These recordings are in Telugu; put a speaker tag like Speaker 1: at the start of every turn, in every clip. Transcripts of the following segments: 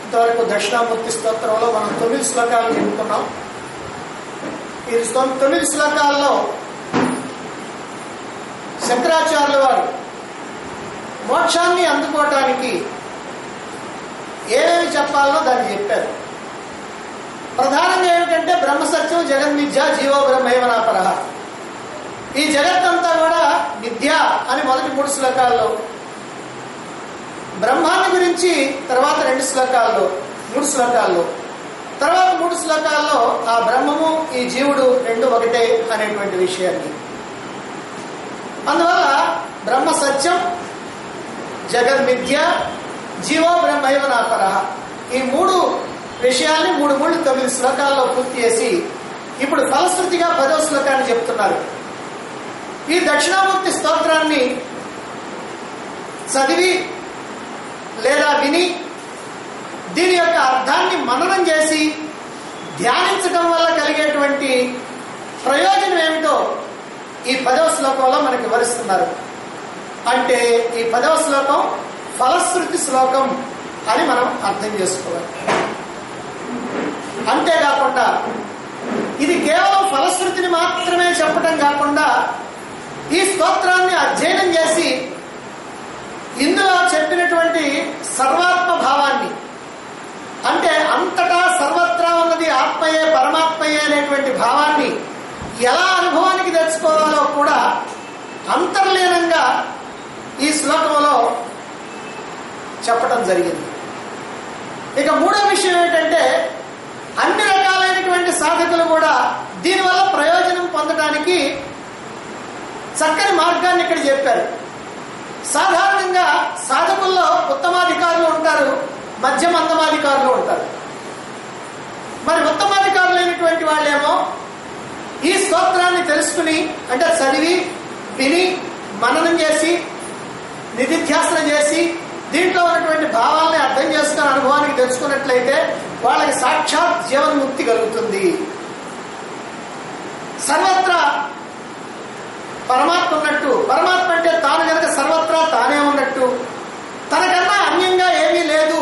Speaker 1: ఇంతవరకు దక్షిణామూర్తి స్తోత్రంలో మనం తొమ్మిది శ్లోకాలు చెప్పుకున్నాం ఈ తొమ్- తొమ్మిది శ్లోకాల్లో శంకరాచార్యుల వారు మోక్షాన్ని అందుకోవటానికి ఏమేమి చెప్పాలనో దాన్ని చెప్పారు ప్రధానంగా ఏమిటంటే బ్రహ్మసత్యం జగన్మిథ్య జీవో బ్రహ్మైవనాపర ఈ జగత్తంతా కూడా మిథ్య అని మొదటి మూడు శ్లోకాల్లో బ్రహ్మాన్ని గురించి తర్వాత రెండు శ్లోకాల్లో మూడు శ్లోకాల్లో తర్వాత మూడు శ్లోకాల్లో ఆ బ్రహ్మము ఈ జీవుడు రెండు ఒకటే అనేటువంటి విషయాన్ని అందువల్ల బ్రహ్మ సత్యం జగన్మిథ్య జీవో బ్రహ్మైవ నాపర ఈ మూడు విషయాల్ని మూడు మూడు తొమ్మిది శ్లోకాల్లో పూర్తి చేసి ఇప్పుడు ఫలశ్రుతిగా పదో శ్లోకాన్ని చెప్తున్నారు ఈ దక్షిణామూర్తి స్తోత్రాన్ని చదివి లేదా విని దీని యొక్క అర్థాన్ని మననం చేసి ధ్యానించడం వల్ల కలిగేటువంటి ప్రయోజనం ఏమిటో ఈ పదవ శ్లోకంలో మనకి వివరిస్తున్నారు అంటే ఈ పదవ శ్లోకం ఫలశ్రుతి శ్లోకం అని మనం అర్థం చేసుకోవాలి అంతేకాకుండా ఇది కేవలం ఫలశ్రుతిని మాత్రమే చెప్పడం కాకుండా ఈ స్తోత్రాన్ని అధ్యయనం చేసి ఇందులో చెప్పినటువంటి సర్వాత్మ భావాన్ని అంటే అంతటా సర్వత్రా ఉన్నది ఆత్మయే పరమాత్మయే అనేటువంటి భావాన్ని ఎలా అనుభవానికి తెచ్చుకోవాలో కూడా అంతర్లీనంగా ఈ శ్లోకంలో చెప్పడం జరిగింది ఇక మూడో విషయం ఏంటంటే అన్ని రకాలైనటువంటి సాధకులు కూడా దీనివల్ల ప్రయోజనం పొందడానికి చక్కని మార్గాన్ని ఇక్కడ చెప్పారు సాధారణంగా సాధకుల్లో ఉత్తమాధికారులు ఉంటారు మధ్య మందమాధికారులు ఉంటారు మరి ఉత్తమాధికారులైనటువంటి వాళ్ళేమో ఈ స్తోత్రాన్ని తెలుసుకుని అంటే చదివి విని మననం చేసి నిధిధ్యాసన చేసి దీంట్లో ఉన్నటువంటి భావాల్ని అర్థం చేసుకుని అనుభవానికి తెలుసుకున్నట్లయితే వాళ్ళకి సాక్షాత్ జీవన్ముక్తి కలుగుతుంది సర్వత్రా పరమాత్మ ఉన్నట్టు పరమాత్మ అంటే తాను కనుక సర్వత్రా తానే ఉన్నట్టు తనకన్నా అన్యంగా ఏమీ లేదు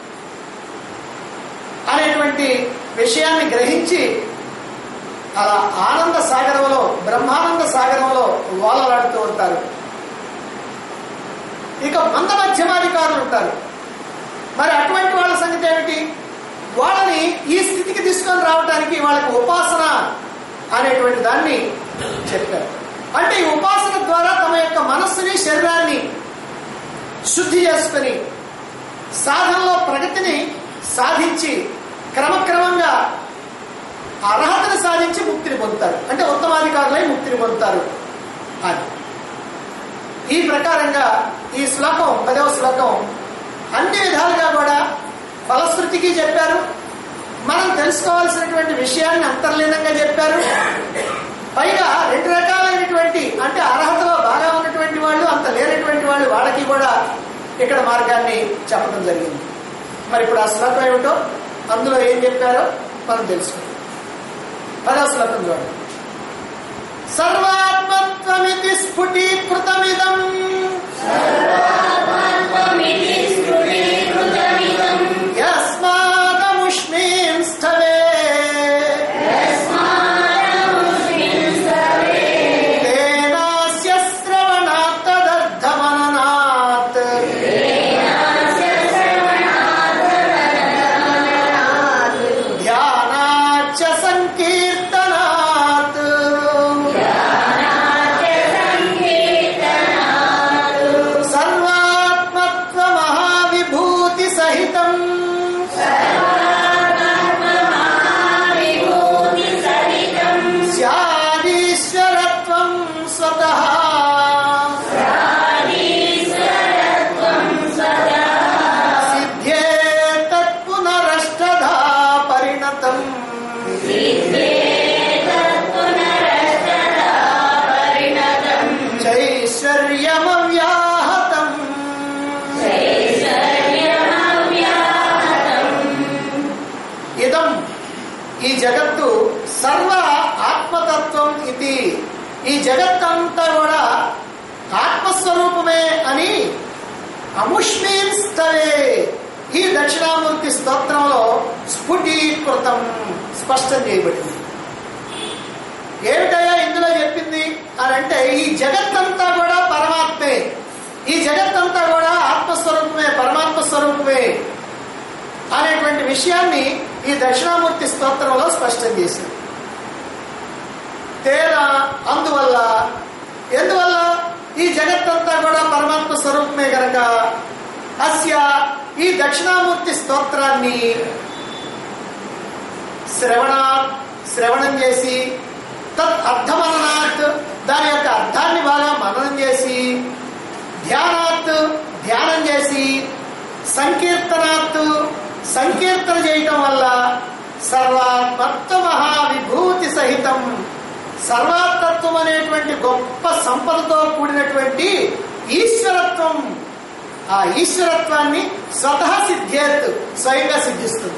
Speaker 1: అనేటువంటి విషయాన్ని గ్రహించి అలా ఆనంద సాగరంలో బ్రహ్మానంద సాగరంలో ఓలలాడుతూ ఉంటారు ఇక మంద మధ్యమాధికారులు ఉంటారు మరి అటువంటి వాళ్ళ సంగతి ఏమిటి వాళ్ళని ఈ స్థితికి తీసుకొని రావడానికి వాళ్ళకి ఉపాసన అనేటువంటి దాన్ని చెప్పారు అంటే ఈ ఉపాసన ద్వారా తమ యొక్క మనస్సుని శరీరాన్ని శుద్ధి చేసుకుని సాధనలో ప్రగతిని సాధించి క్రమక్రమంగా అర్హతను సాధించి ముక్తిని పొందుతారు అంటే ఉత్తమాధికారులై ముక్తిని పొందుతారు అని ఈ ప్రకారంగా ఈ శ్లోకం పదవ శ్లోకం అన్ని విధాలుగా కూడా ఫలశ్రుతికి చెప్పారు మనం తెలుసుకోవాల్సినటువంటి విషయాన్ని అంతర్లీనంగా చెప్పారు పైగా రెండు రకాలైనటువంటి అంటే అర్హతలో బాగా ఉన్నటువంటి వాళ్ళు అంత లేనటువంటి వాళ్ళు వాళ్ళకి కూడా ఇక్కడ మార్గాన్ని చెప్పడం జరిగింది మరి ఇప్పుడు ఆ శ్లోకం ఏమిటో అందులో ఏం చెప్పారో మనం తెలుసుకుందాం పదవ శ్లోకం చూడండి సర్వాత్మత్వమితి స్ఫుటీకృతమిదం యస్మాదముష్ణీం స్థవే తేనాస్య శ్రవణాత్ తదర్థమననాత్ ధ్యానాచ్చ సంకీర్తనాత్ సర్వాత్మత్వ మహావిభూతి సహితం స్యాదీశ్వరత్వం స్వతః సిద్ధ్యేతత్ పునరష్టధా పరిణతం చైశ్వర్యమవ్యాహతం ఇదం ఈ జగత్తు సర్వ ఆత్మతత్వం ఇది ఈ జగత్తంతా కూడా ఆత్మస్వరూపమే అని అముష్మీన్ స్థవే ఈ దక్షిణామూర్తి స్తోత్రంలో స్ఫుటీకృతం స్పష్టం చేయబడింది ఏమిటయ్యా ఇందులో చెప్పింది అని అంటే ఈ జగత్తంతా కూడా పరమాత్మే ఈ జగత్తంతా కూడా ఆత్మస్వరూపమే పరమాత్మ స్వరూపమే అనేటువంటి విషయాన్ని ఈ దక్షిణామూర్తి స్తోత్రంలో స్పష్టం చేశారు తేనా అందువల్ల ఎందువల్ల ఈ జగత్తంతా కూడా పరమాత్మ స్వరూపమే గనక అస్య ఈ దక్షిణామూర్తి స్తోత్రాన్ని శ్రవణ శ్రవణం చేసి తత్ అర్థమననాత్ దాని యొక్క అర్థాన్ని బాగా మననం చేసి ధ్యానాత్ ధ్యానం చేసి సంకీర్తనాత్ సంకీర్తన చేయటం వల్ల సర్వాత్మత్వ మహావిభూతి సహితం సర్వాత్మత్వం అనేటువంటి గొప్ప సంపదతో కూడినటువంటి ఈశ్వరత్వం ఆ ఈశ్వరత్వాన్ని స్వతః సిద్ధ్యేత్ స్వయంగా సిద్ధిస్తుంది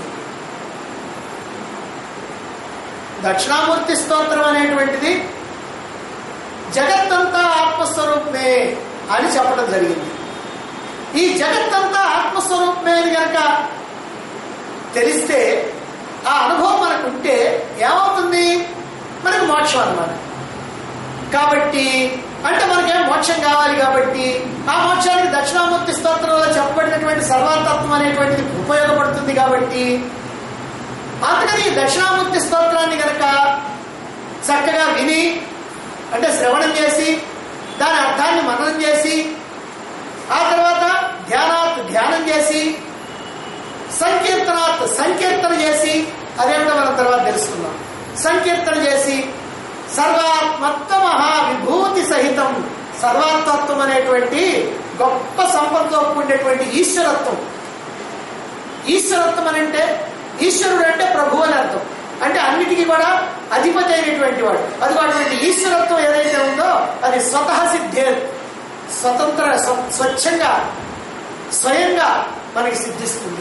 Speaker 1: దక్షిణామూర్తి స్తోత్రం అనేటువంటిది జగత్తంతా ఆత్మస్వరూపమే అని చెప్పడం జరిగింది ఈ జగత్తంతా ఆత్మస్వరూపమే అని కనుక తెలిస్తే ఆ అనుభవం మనకు ఉంటే ఏమవుతుంది మనకు మోక్షం అన్నమాట కాబట్టి అంటే మనకేం మోక్షం కావాలి కాబట్టి ఆ మోక్షానికి దక్షిణామూర్తి స్తోత్రంలో చెప్పబడినటువంటి సర్వాతత్వం అనేటువంటిది ఉపయోగపడుతుంది కాబట్టి అందుకని ఈ దక్షిణామూర్తి స్తోత్రాన్ని గనక చక్కగా విని అంటే శ్రవణం చేసి దాని అర్థాన్ని మననం చేసి ఆ తర్వాత ధ్యానాత్ ధ్యానం చేసి సంకీర్తనాత్ సంకీర్తన చేసి అదేమిటో మనం తర్వాత తెలుసుకుందాం సంకీర్తన చేసి సర్వాత్మత్వ మహావిభూతి సహితం సర్వాత్మత్వం అనేటువంటి గొప్ప సంపదతో కూడినటువంటి ఈశ్వరత్వం ఈశ్వరత్వం అని అంటే ఈశ్వరుడు అంటే ప్రభు అని అర్థం అంటే అన్నిటికీ కూడా అధిపతి అయినటువంటి వాడు అది అటువంటి ఈశ్వరత్వం ఏదైతే ఉందో అది స్వతః సిద్ధే స్వతంత్ర స్వ- స్వచ్ఛంగా స్వయంగా మనకి సిద్ధిస్తుంది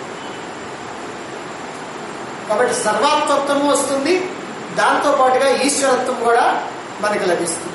Speaker 1: కాబట్టి సర్వాత్మత్వము వస్తుంది దాంతో పాటుగా ఈశ్వరత్వం కూడా మనకి లభిస్తుంది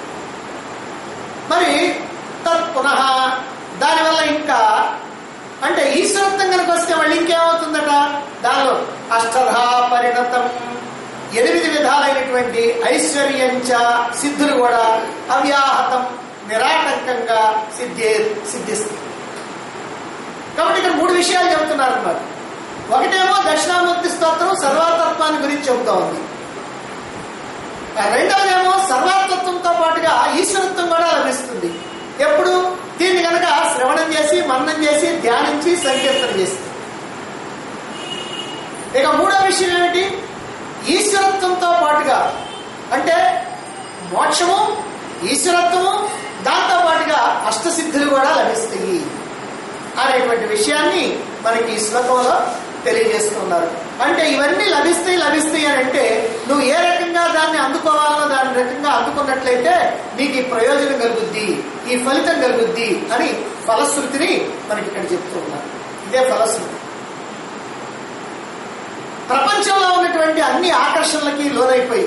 Speaker 1: మరి తత్ పునః దానివల్ల ఇంకా అంటే ఈశ్వరత్వం కనుక వస్తే మళ్ళీ ఇంకేమవుతుందట దానిలో అష్టధా పరిణతం ఎనిమిది విధాలైనటువంటి ఐశ్వర్యంచ సిద్ధులు కూడా అవ్యాహతం నిరాటంకంగా సిద్ధే సిద్ధిస్తుంది కాబట్టి ఇక్కడ మూడు విషయాలు చెబుతున్నారు అన్నమాట ఒకటేమో దక్షిణామూర్తి స్తోత్రం సర్వాతత్వాన్ని గురించి చెబుతా ఉంది ఆ రెండవదేమో సర్వాత్మత్వంతో పాటుగా ఈశ్వరత్వం కూడా లభిస్తుంది ఎప్పుడు దీన్ని కనుక శ్రవణం చేసి మన్నం చేసి ధ్యానించి సంకీర్తన చేసి ఇక మూడో విషయం ఏమిటి ఈశ్వరత్వంతో పాటుగా అంటే మోక్షము ఈశ్వరత్వము దాంతో పాటుగా అష్టసిద్ధులు కూడా లభిస్తాయి అనేటువంటి విషయాన్ని మనకి ఈ శ్లోకంలో తెలియజేస్తున్నారు అంటే ఇవన్నీ లభిస్తాయి లభిస్తాయి అని అంటే నువ్వు ఏ రకంగా దాన్ని అందుకోవాలో దాని రకంగా అందుకున్నట్లయితే నీకు ఈ ప్రయోజనం కలుగుద్ది ఈ ఫలితం కలుగుద్ది అని ఫలశ్రుతిని మనకి ఇక్కడ చెప్తూ ఉన్నారు ఇదే ఫలశ్రుతి ప్రపంచంలో ఉన్నటువంటి అన్ని ఆకర్షణలకి లోనైపోయి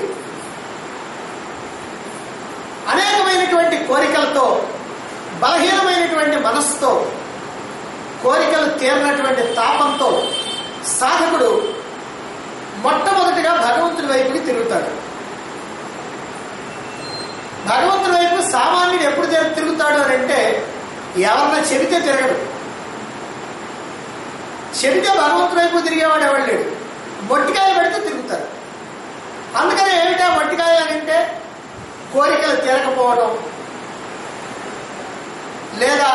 Speaker 1: అనేకమైనటువంటి కోరికలతో బలహీనమైనటువంటి మనస్సుతో కోరికలు తీరినటువంటి తాపంతో సాధకుడు మొట్టమొదటిగా భగవంతుడి వైపుకి తిరుగుతాడు భగవంతుడి వైపు సామాన్యుడు ఎప్పుడు తిరు- తిరుగుతాడు అని అంటే ఎవరన్నా చెబితే తిరగడు చెబితే భగవంతుడి వైపు తిరిగేవాడు ఎవడు లేడు మొట్టికాయ పెడితే తిరుగుతాడు అందుకని ఏమిటా మొట్టికాయ అని అంటే కోరికలు తీరకపోవడం లేదా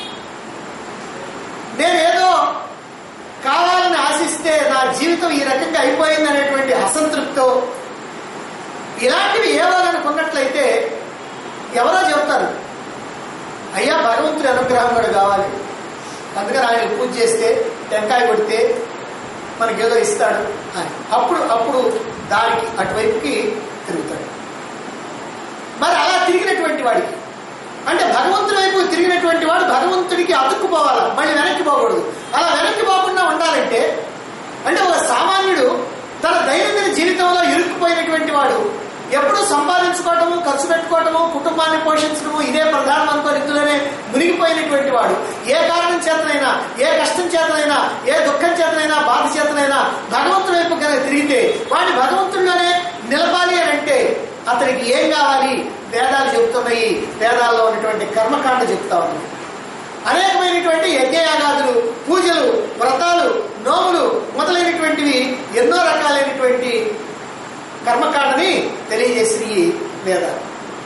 Speaker 1: నేనేదో కావాలని ఆశిస్తే నా జీవితం ఈ రకంగా అయిపోయింది అనేటువంటి అసంతృప్తితో ఇలాంటివి ఏవో అనుకున్నట్లయితే ఎవరో చెప్తారు అయ్యా భగవంతుడి అనుగ్రహం కూడా కావాలి అందుకని ఆయన పూజ చేస్తే టెంకాయ కొడితే మనకేదో ఇస్తాడు అని అప్పుడు అప్పుడు దానికి అటువైపుకి తిరుగుతాడు మరి అలా తిరిగినటువంటి వాడికి అంటే భగవంతుడి వైపు తిరిగినటువంటి వాడు భగవంతుడికి అతుక్కుపోవాలి మళ్ళీ వెనక్కి పోకూడదు అలా వెనక్కి పోకుండా ఉండాలంటే అంటే ఒక సామాన్యుడు తన దైనందిన జీవితంలో ఇరుక్కుపోయినటువంటి వాడు ఎప్పుడు సంపాదించుకోవటము ఖర్చు పెట్టుకోవటము కుటుంబాన్ని పోషించడము ఇదే ప్రధానం అనుకోని ఇందులోనే మునిగిపోయినటువంటి వాడు ఏ కారణం చేతనైనా ఏ కష్టం చేతనైనా ఏ దుఃఖం చేతనైనా ఉన్నది వేదాల్లో ఉన్నటువంటి కర్మకాండ చెప్తా ఉంది అనేకమైనటువంటి యజ్ఞయాగాదులు పూజలు వ్రతాలు నోములు మొదలైనటువంటివి ఎన్నో రకాలైనటువంటి కర్మకాండని తెలియజేసి వేదాలు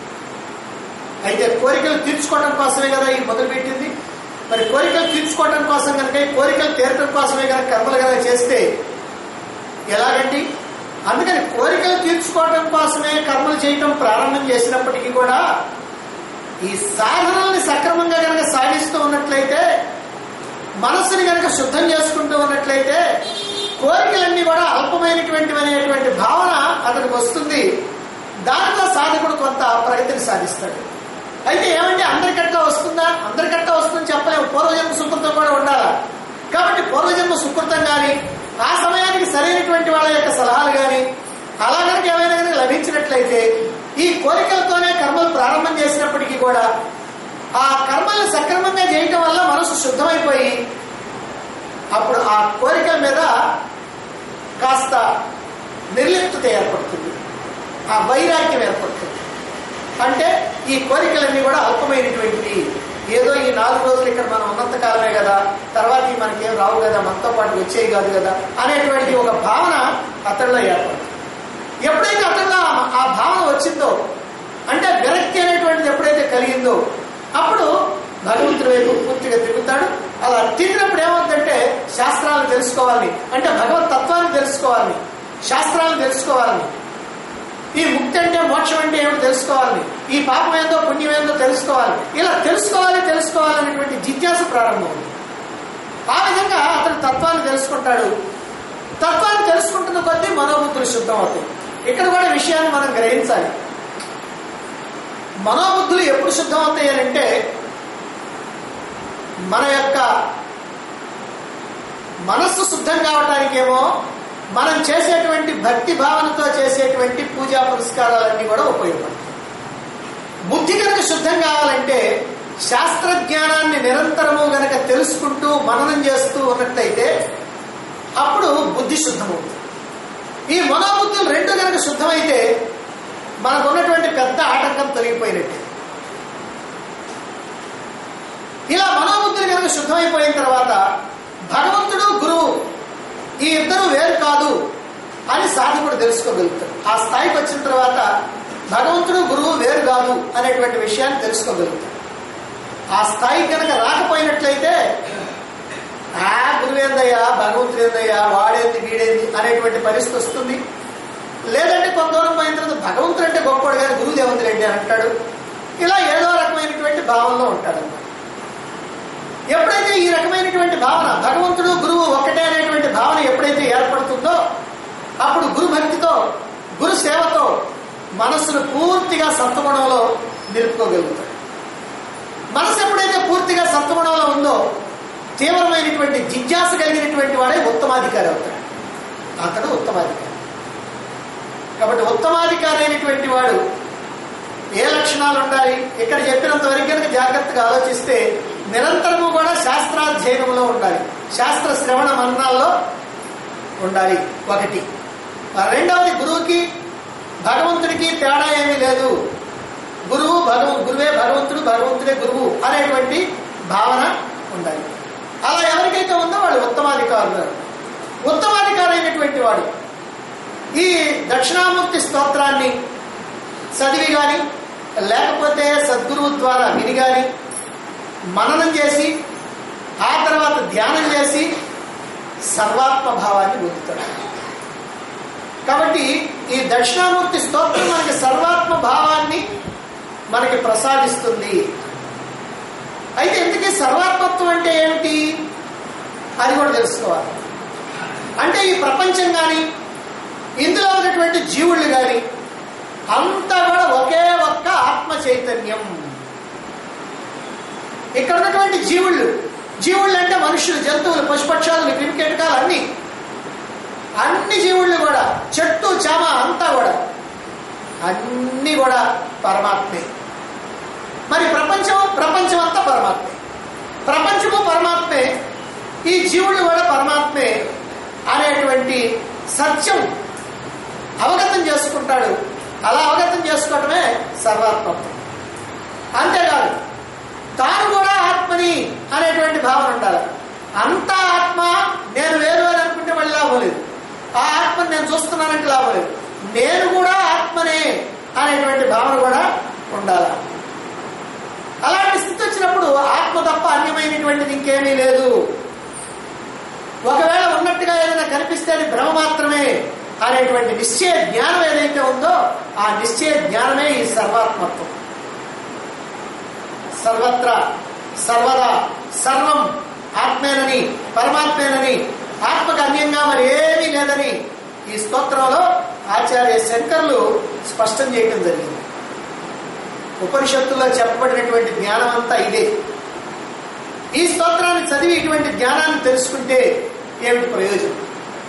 Speaker 1: అయితే కోరికలు తీర్చుకోవడం కోసమే కదా ఈ మొదలుపెట్టింది మరి కోరికలు తీర్చుకోవడం కోసం కనుక ఈ కోరికలు తీర్చడం కోసమే కనుక కర్మలు కనుక చేస్తే ఎలాగండి అందుకని కోరికలు తీర్చుకోవడం కోసమే కర్మలు చేయటం ప్రారంభం చేసినప్పటికీ కూడా ఈ సాధనల్ని సక్రమంగా కనుక సాగిస్తూ ఉన్నట్లయితే మనస్సుని కనుక శుద్ధం చేసుకుంటూ ఉన్నట్లయితే కోరికలన్నీ కూడా అల్పమైనటువంటివి అనేటువంటి భావన అతనికి వస్తుంది దాంట్లో సాధకుడు కొంత ప్రగతిని సాధిస్తాడు అయితే ఏమంటే అందరికట్లా వస్తుందా అందరికట్లా వస్తుందని చెప్పలేము పూర్వజన్మ సుకృతం కూడా ఉండాలా కాబట్టి పూర్వజన్మ సుకృతం కానీ ఆ సమయానికి సరైనటువంటి వాళ్ళ యొక్క సలహాలు కానీ అలా కనుక ఏమైనా కనుక లభించినట్లయితే ఈ కోరికలతోనే కర్మలు ప్రారంభం చేసినప్పటికీ కూడా ఆ కర్మల్ని సక్రమంగా చేయటం వల్ల మనసు శుద్ధమైపోయి అప్పుడు ఆ కోరికల మీద కాస్త నిర్లిప్తత ఏర్పడుతుంది ఆ వైరాగ్యం ఏర్పడుతుంది అంటే ఈ కోరికలన్నీ కూడా అల్పమైనటువంటివి ఏదో ఈ నాలుగు రోజులు ఇక్కడ మనం ఉన్నంత కాలమే కదా తర్వాత ఇవి మనకేం రావు కదా మనతో పాటు వచ్చేవి కాదు కదా అనేటువంటి ఒక భావన అతడిలో ఏర్పడుతుంది ఎప్పుడైతే అతడిలో ఆ- ఆ భావన వచ్చిందో అంటే విరక్తి అనేటువంటిది ఎప్పుడైతే కలిగిందో అప్పుడు భగవంతుడి వైపు పూర్తిగా తిరుగుతాడు అలా తిరిగినప్పుడు ఏమవుతుందంటే శాస్త్రాలను తెలుసుకోవాలని అంటే భగవత్ తత్వాన్ని తెలుసుకోవాలని శాస్త్రాలను తెలుసుకోవాలని ఈ ముక్తి అంటే మోక్షం అంటే ఏమిటో తెలుసుకోవాలని ఈ పాపం ఏందో పుణ్యం ఏందో తెలుసుకోవాలి ఇలా తెలుసుకోవాలి తెలుసుకోవాలనేటువంటి జిజ్ఞాస ప్రారంభం ఆ విధంగా అతను తత్వాన్ని తెలుసుకుంటాడు తత్వాన్ని తెలుసుకుంటున్న కొద్దీ మనోబుద్ధులు శుద్ధం అవుతాయి ఇక్కడ కూడా విషయాన్ని మనం గ్రహించాలి మనోబుద్ధులు ఎప్పుడు శుద్ధం అవుతాయి అని అంటే మన యొక్క మనస్సు శుద్ధం కావటానికేమో మనం చేసేటువంటి భక్తి భావనతో చేసేటువంటి పూజా పురస్కారాలన్నీ కూడా ఉపయోగపడతాయి బుద్ధి కనుక శుద్ధం కావాలంటే శాస్త్ర జ్ఞానాన్ని నిరంతరము గనక తెలుసుకుంటూ మననం చేస్తూ ఉన్నట్లయితే అప్పుడు బుద్ధి శుద్ధమవుతుంది ఈ మనోబుద్ధులు రెండు కనుక శుద్ధమైతే మనకు ఉన్నటువంటి పెద్ద ఆటంకం తొలగిపోయినట్టే ఇలా మనోబుద్ధులు కనుక శుద్ధమైపోయిన తర్వాత భగవంతుడు గురువు ఈ ఇద్దరు వేరు కాదు అని సాధకుడు తెలుసుకోగలుగుతాడు ఆ స్థాయికి వచ్చిన తర్వాత భగవంతుడు గురువు వేరు కాదు అనేటువంటి విషయాన్ని తెలుసుకోగలుగుతాడు ఆ స్థాయి కనుక రాకపోయినట్లయితే ఆ గురువేందయ్యా భగవంతుడు ఏందయ్యా వాడేంది వీడేంది అనేటువంటి పరిస్థితి వస్తుంది లేదంటే కొంత దూరం పోయిన తర్వాత భగవంతుడు అంటే గొప్పవాడు కానీ గురువు దేవంతుడు రెడ్డి అని అంటాడు ఇలా ఏదో రకమైనటువంటి భావంలో ఉంటాడు అన్నమాట ఎప్పుడైతే ఈ రకమైనటువంటి భావన భగవంతుడు గురువు ఒక్కటే అనేటువంటి భావన ఎప్పుడైతే ఏర్పడుతుందో అప్పుడు గురు భక్తితో గురు సేవతో మనస్సును పూర్తిగా సత్వగుణంలో నిలుపుకోగలుగుతాడు మనసు ఎప్పుడైతే పూర్తిగా సత్వగుణంలో ఉందో తీవ్రమైనటువంటి జిజ్ఞాస కలిగినటువంటి వాడే ఉత్తమాధికారి అవుతాడు అతడు ఉత్తమాధికారి కాబట్టి ఉత్తమాధికారి అయినటువంటి వాడు ఏ లక్షణాలు ఉండాలి ఇక్కడ చెప్పినంత వరకు కనుక జాగ్రత్తగా ఆలోచిస్తే నిరంతరము కూడా శాస్త్రాధ్యయనంలో ఉండాలి శాస్త్ర శ్రవణ మరణాల్లో ఉండాలి ఒకటి రెండవది గురువుకి భగవంతుడికి తేడా ఏమీ లేదు గురువు భగవ గురువే భగవంతుడు భగవంతుడే గురువు అనేటువంటి భావన ఉండాలి అలా ఎవరికైతే ఉందో వాళ్ళు ఉత్తమాధికారులు ఉత్తమాధికారి అయినటువంటి వాడు ఈ దక్షిణామూర్తి స్తోత్రాన్ని చదివి కానీ లేకపోతే సద్గురువు ద్వారా విని కానీ మననం చేసి ఆ తర్వాత ధ్యానం చేసి సర్వాత్మ భావాన్ని పొందుతాడు కాబట్టి ఈ దక్షిణామూర్తి స్తోత్రం మనకి సర్వాత్మ భావాన్ని మనకి ప్రసాదిస్తుంది అయితే ఎందుకే సర్వాత్మత్వం అంటే ఏమిటి అది కూడా తెలుసుకోవాలి అంటే ఈ ప్రపంచం కానీ ఇందులో ఉన్నటువంటి జీవుళ్ళు కానీ అంతా కూడా ఒకే ఒక్క ఆత్మ చైతన్యం ఇక్కడ ఉన్నటువంటి జీవుళ్ళు జీవుళ్ళు అంటే మనుషులు జంతువులు పశుపక్షాదులు క్రిమికీటకాలు అన్ని అన్ని జీవుళ్ళు కూడా చెట్టు చామ అంతా కూడా అన్ని కూడా పరమాత్మే మరి ప్రపంచం ప్రపంచం అంతా పరమాత్మే ప్రపంచము పరమాత్మే ఈ జీవుడు కూడా పరమాత్మే అనేటువంటి సత్యం అవగతం చేసుకుంటాడు అలా అవగతం చేసుకోవడమే సర్వాత్మత్వం అంతేకాదు తాను కూడా ఆత్మని అనేటువంటి భావన ఉండాలి అంతా ఆత్మ నేను వేరు అని అనుకుంటే మళ్ళీ లాభం లేదు ఆ ఆత్మని నేను చూస్తున్నానంటే లాభం లేదు నేను కూడా ఆత్మనే అనేటువంటి భావన కూడా ఉండాలి అలాంటి స్థితి వచ్చినప్పుడు ఆత్మ తప్ప అన్యమైనటువంటిది ఇంకేమీ లేదు ఒకవేళ ఉన్నట్టుగా ఏదైనా కనిపిస్తే అది భ్రమ మాత్రమే అనేటువంటి నిశ్చయ జ్ఞానం ఏదైతే ఉందో ఆ నిశ్చయ జ్ఞానమే ఈ సర్వాత్మత్వం సర్వత్ర సర్వదా సర్వం ఆత్మేనని పరమాత్మేనని ఆత్మకు అన్యంగా మరి ఏమీ లేదని ఈ స్తోత్రంలో ఆచార్య శంకర్లు స్పష్టం చేయటం జరిగింది ఉపనిషత్తుల్లో చెప్పబడినటువంటి జ్ఞానం అంతా ఇదే ఈ స్తోత్రాన్ని చదివి ఇటువంటి జ్ఞానాన్ని తెలుసుకుంటే ఏమిటి ప్రయోజనం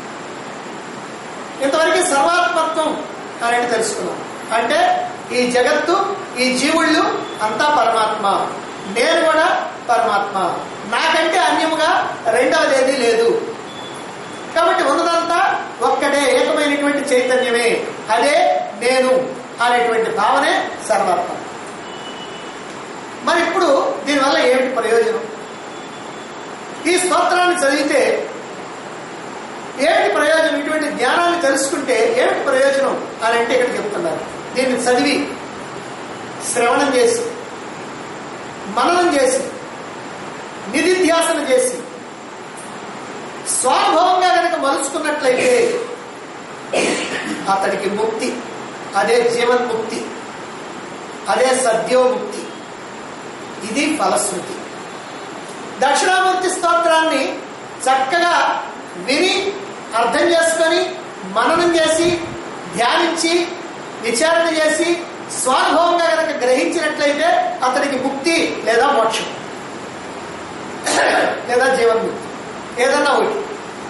Speaker 1: ఇంతవరకు సర్వాత్మత్వం అనేది తెలుసుకున్నాం అంటే ఈ జగత్తు ఈ జీవుళ్ళు అంతా పరమాత్మ నేను కూడా పరమాత్మ నాకంటే అన్యముగా రెండవది ఏదీ లేదు కాబట్టి ఉన్నదంతా ఒక్కటే ఏకమైనటువంటి చైతన్యమే అదే నేను అనేటువంటి భావనే సర్వాత్మ మరి ఇప్పుడు దీనివల్ల ఏమిటి ప్రయోజనం ఈ స్తోత్రాన్ని చదివితే ఏమిటి ప్రయోజనం ఇటువంటి జ్ఞానాన్ని తెలుసుకుంటే ఏమిటి ప్రయోజనం అని అంటే ఇక్కడ చెప్తున్నారు దీన్ని చదివి శ్రవణం చేసి మననం చేసి నిధిధ్యాసన చేసి స్వానుభవంగా కనుక మలుచుకున్నట్లయితే అతడికి ముక్తి అదే జీవన్ముక్తి అదే సద్యోముక్తి ఇది ఫలశ్రుతి దక్షిణామూర్తి స్తోత్రాన్ని చక్కగా విని అర్థం చేసుకొని మననం చేసి ధ్యానించి విచారణ చేసి స్వానుభవంగా కనుక గ్రహించినట్లయితే అతనికి ముక్తి లేదా మోక్షం లేదా జీవన్ముక్తి ఏదన్నా ఒకటి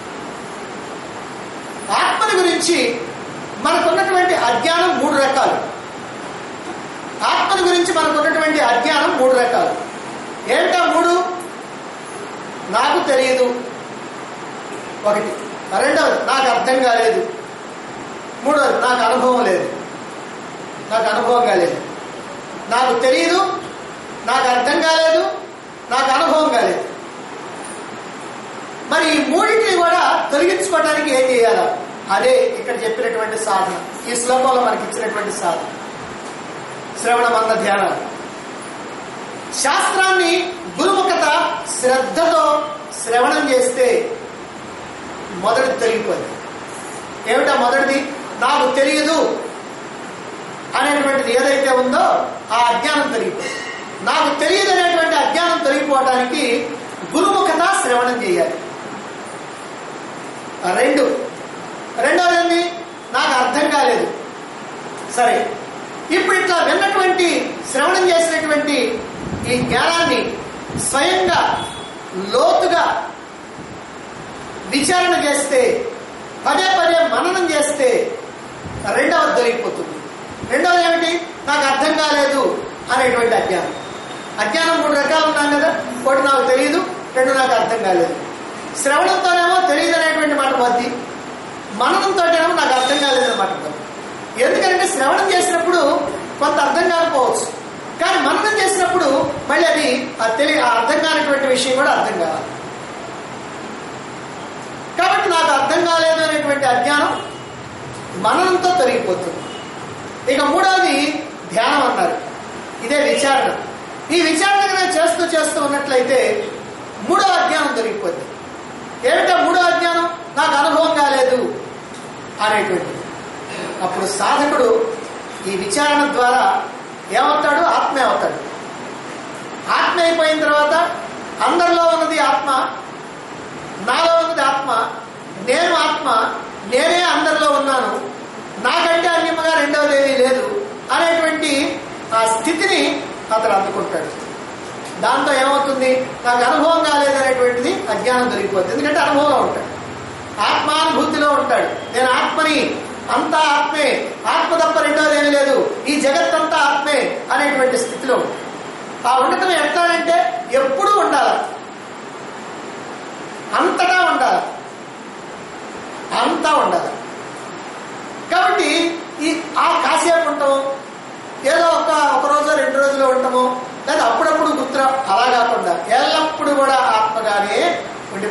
Speaker 1: ఆత్మని గురించి మనకున్నటువంటి అజ్ఞానం మూడు రకాలు ఆత్మని గురించి మనకున్నటువంటి అజ్ఞానం మూడు రకాలు ఏమిటా మూడు నాకు తెలియదు ఒకటి రెండవది నాకు అర్థం కాలేదు మూడవది నాకు అనుభవం లేదు నాకు అనుభవం కాలేదు నాకు తెలియదు నాకు అర్థం కాలేదు నాకు అనుభవం కాలేదు మరి ఈ మూడింటిని కూడా తొలగించుకోవడానికి ఏం చేయాలి అదే ఇక్కడ చెప్పినటువంటి సాధన ఈ శ్లోకంలో మనకి ఇచ్చినటువంటి సాధన శ్రవణ మంద ధ్యానాలు శాస్త్రాన్ని గురుముఖత శ్రద్ధతో శ్రవణం చేస్తే మొదటి తొలగిపోయింది ఏమిటా మొదటిది నాకు తెలియదు అనేటువంటిది ఏదైతే ఉందో ఆ అజ్ఞానం తొలగిపోయింది నాకు తెలియదు అనేటువంటి అజ్ఞానం తొలగిపోవడానికి గురుముఖత శ్రవణం చేయాలి రెండు రెండవది ఏంది నాకు అర్థం కాలేదు సరే ఇప్పుడు ఇట్లా విన్నటువంటి శ్రవణం చేసినటువంటి ఈ జ్ఞానాన్ని స్వయంగా లోతుగా విచారణ చేస్తే పదే పదే మననం చేస్తే రెండవది దొరికిపోతుంది రెండవది ఏమిటి నాకు అర్థం కాలేదు అనేటువంటి అజ్ఞానం అజ్ఞానం మూడు రకాలు ఉన్నాం కదా ఒకటి నాకు తెలియదు రెండు నాకు అర్థం కాలేదు శ్రవణంతోనేమో తెలియదు అనేటువంటి మాట పోద్ది మననంతోటేమో నాకు అర్థం కాలేదని మాట పోద్ది ఎందుకంటే శ్రవణం చేసినప్పుడు కొంత అర్థం కాకపోవచ్చు కానీ మననం చేసినప్పుడు మళ్ళీ అది ఆ తెలి ఆ అర్థం కానటువంటి విషయం కూడా అర్థం కావాలి కాబట్టి నాకు అర్థం కాలేదు అనేటువంటి అజ్ఞానం మననంతో తొలగిపోతుంది ఇక మూడవది ధ్యానం అన్నారు ఇదే విచారణ ఈ విచారణ కనుక చేస్తూ చేస్తూ ఉన్నట్లయితే మూడో అజ్ఞానం దొరికిపోద్ది ఏమిటో మూడో అజ్ఞానం నాకు అనుభవం కాలేదు అనేటువంటిది అప్పుడు సాధకుడు ఈ విచారణ ద్వారా ఏమవుతాడు ఆత్మే అవుతాడు ఆత్మ అయిపోయిన తర్వాత అందరిలో ఉన్నది ఆత్మ నాలో ఉన్నది ఆత్మ నేను ఆత్మ నేనే అందరిలో ఉన్నాను నాకంటే అన్యముగా రెండవది ఏమీ లేదు అనేటువంటి ఆ స్థితిని అతను అందుకుంటాడు దాంతో ఏమవుతుంది నాకు అనుభవం కాలేదనేటువంటిది అజ్ఞానం దొరికిపోతుంది ఎందుకంటే అనుభవంలో ఉంటాడు ఆత్మానుభూతిలో ఉంటాడు నేను ఆత్మని అంతా ఆత్మే ఆత్మ తప్ప రెండోది ఏమీ లేదు ఈ జగత్తంతా ఆత్మే అనేటువంటి స్థితిలో ఉంటాడు. ఆ ఉండటం ఎట్లానంటే ఎప్పుడూ ఉండాలి అంతటా ఉండాలి అంతా ఉండాలి కాబట్టి ఈ ఆ కాసేపు ఉంటాము ఏదో ఒక ఒక రోజు రెండు రోజులు ఉంటాము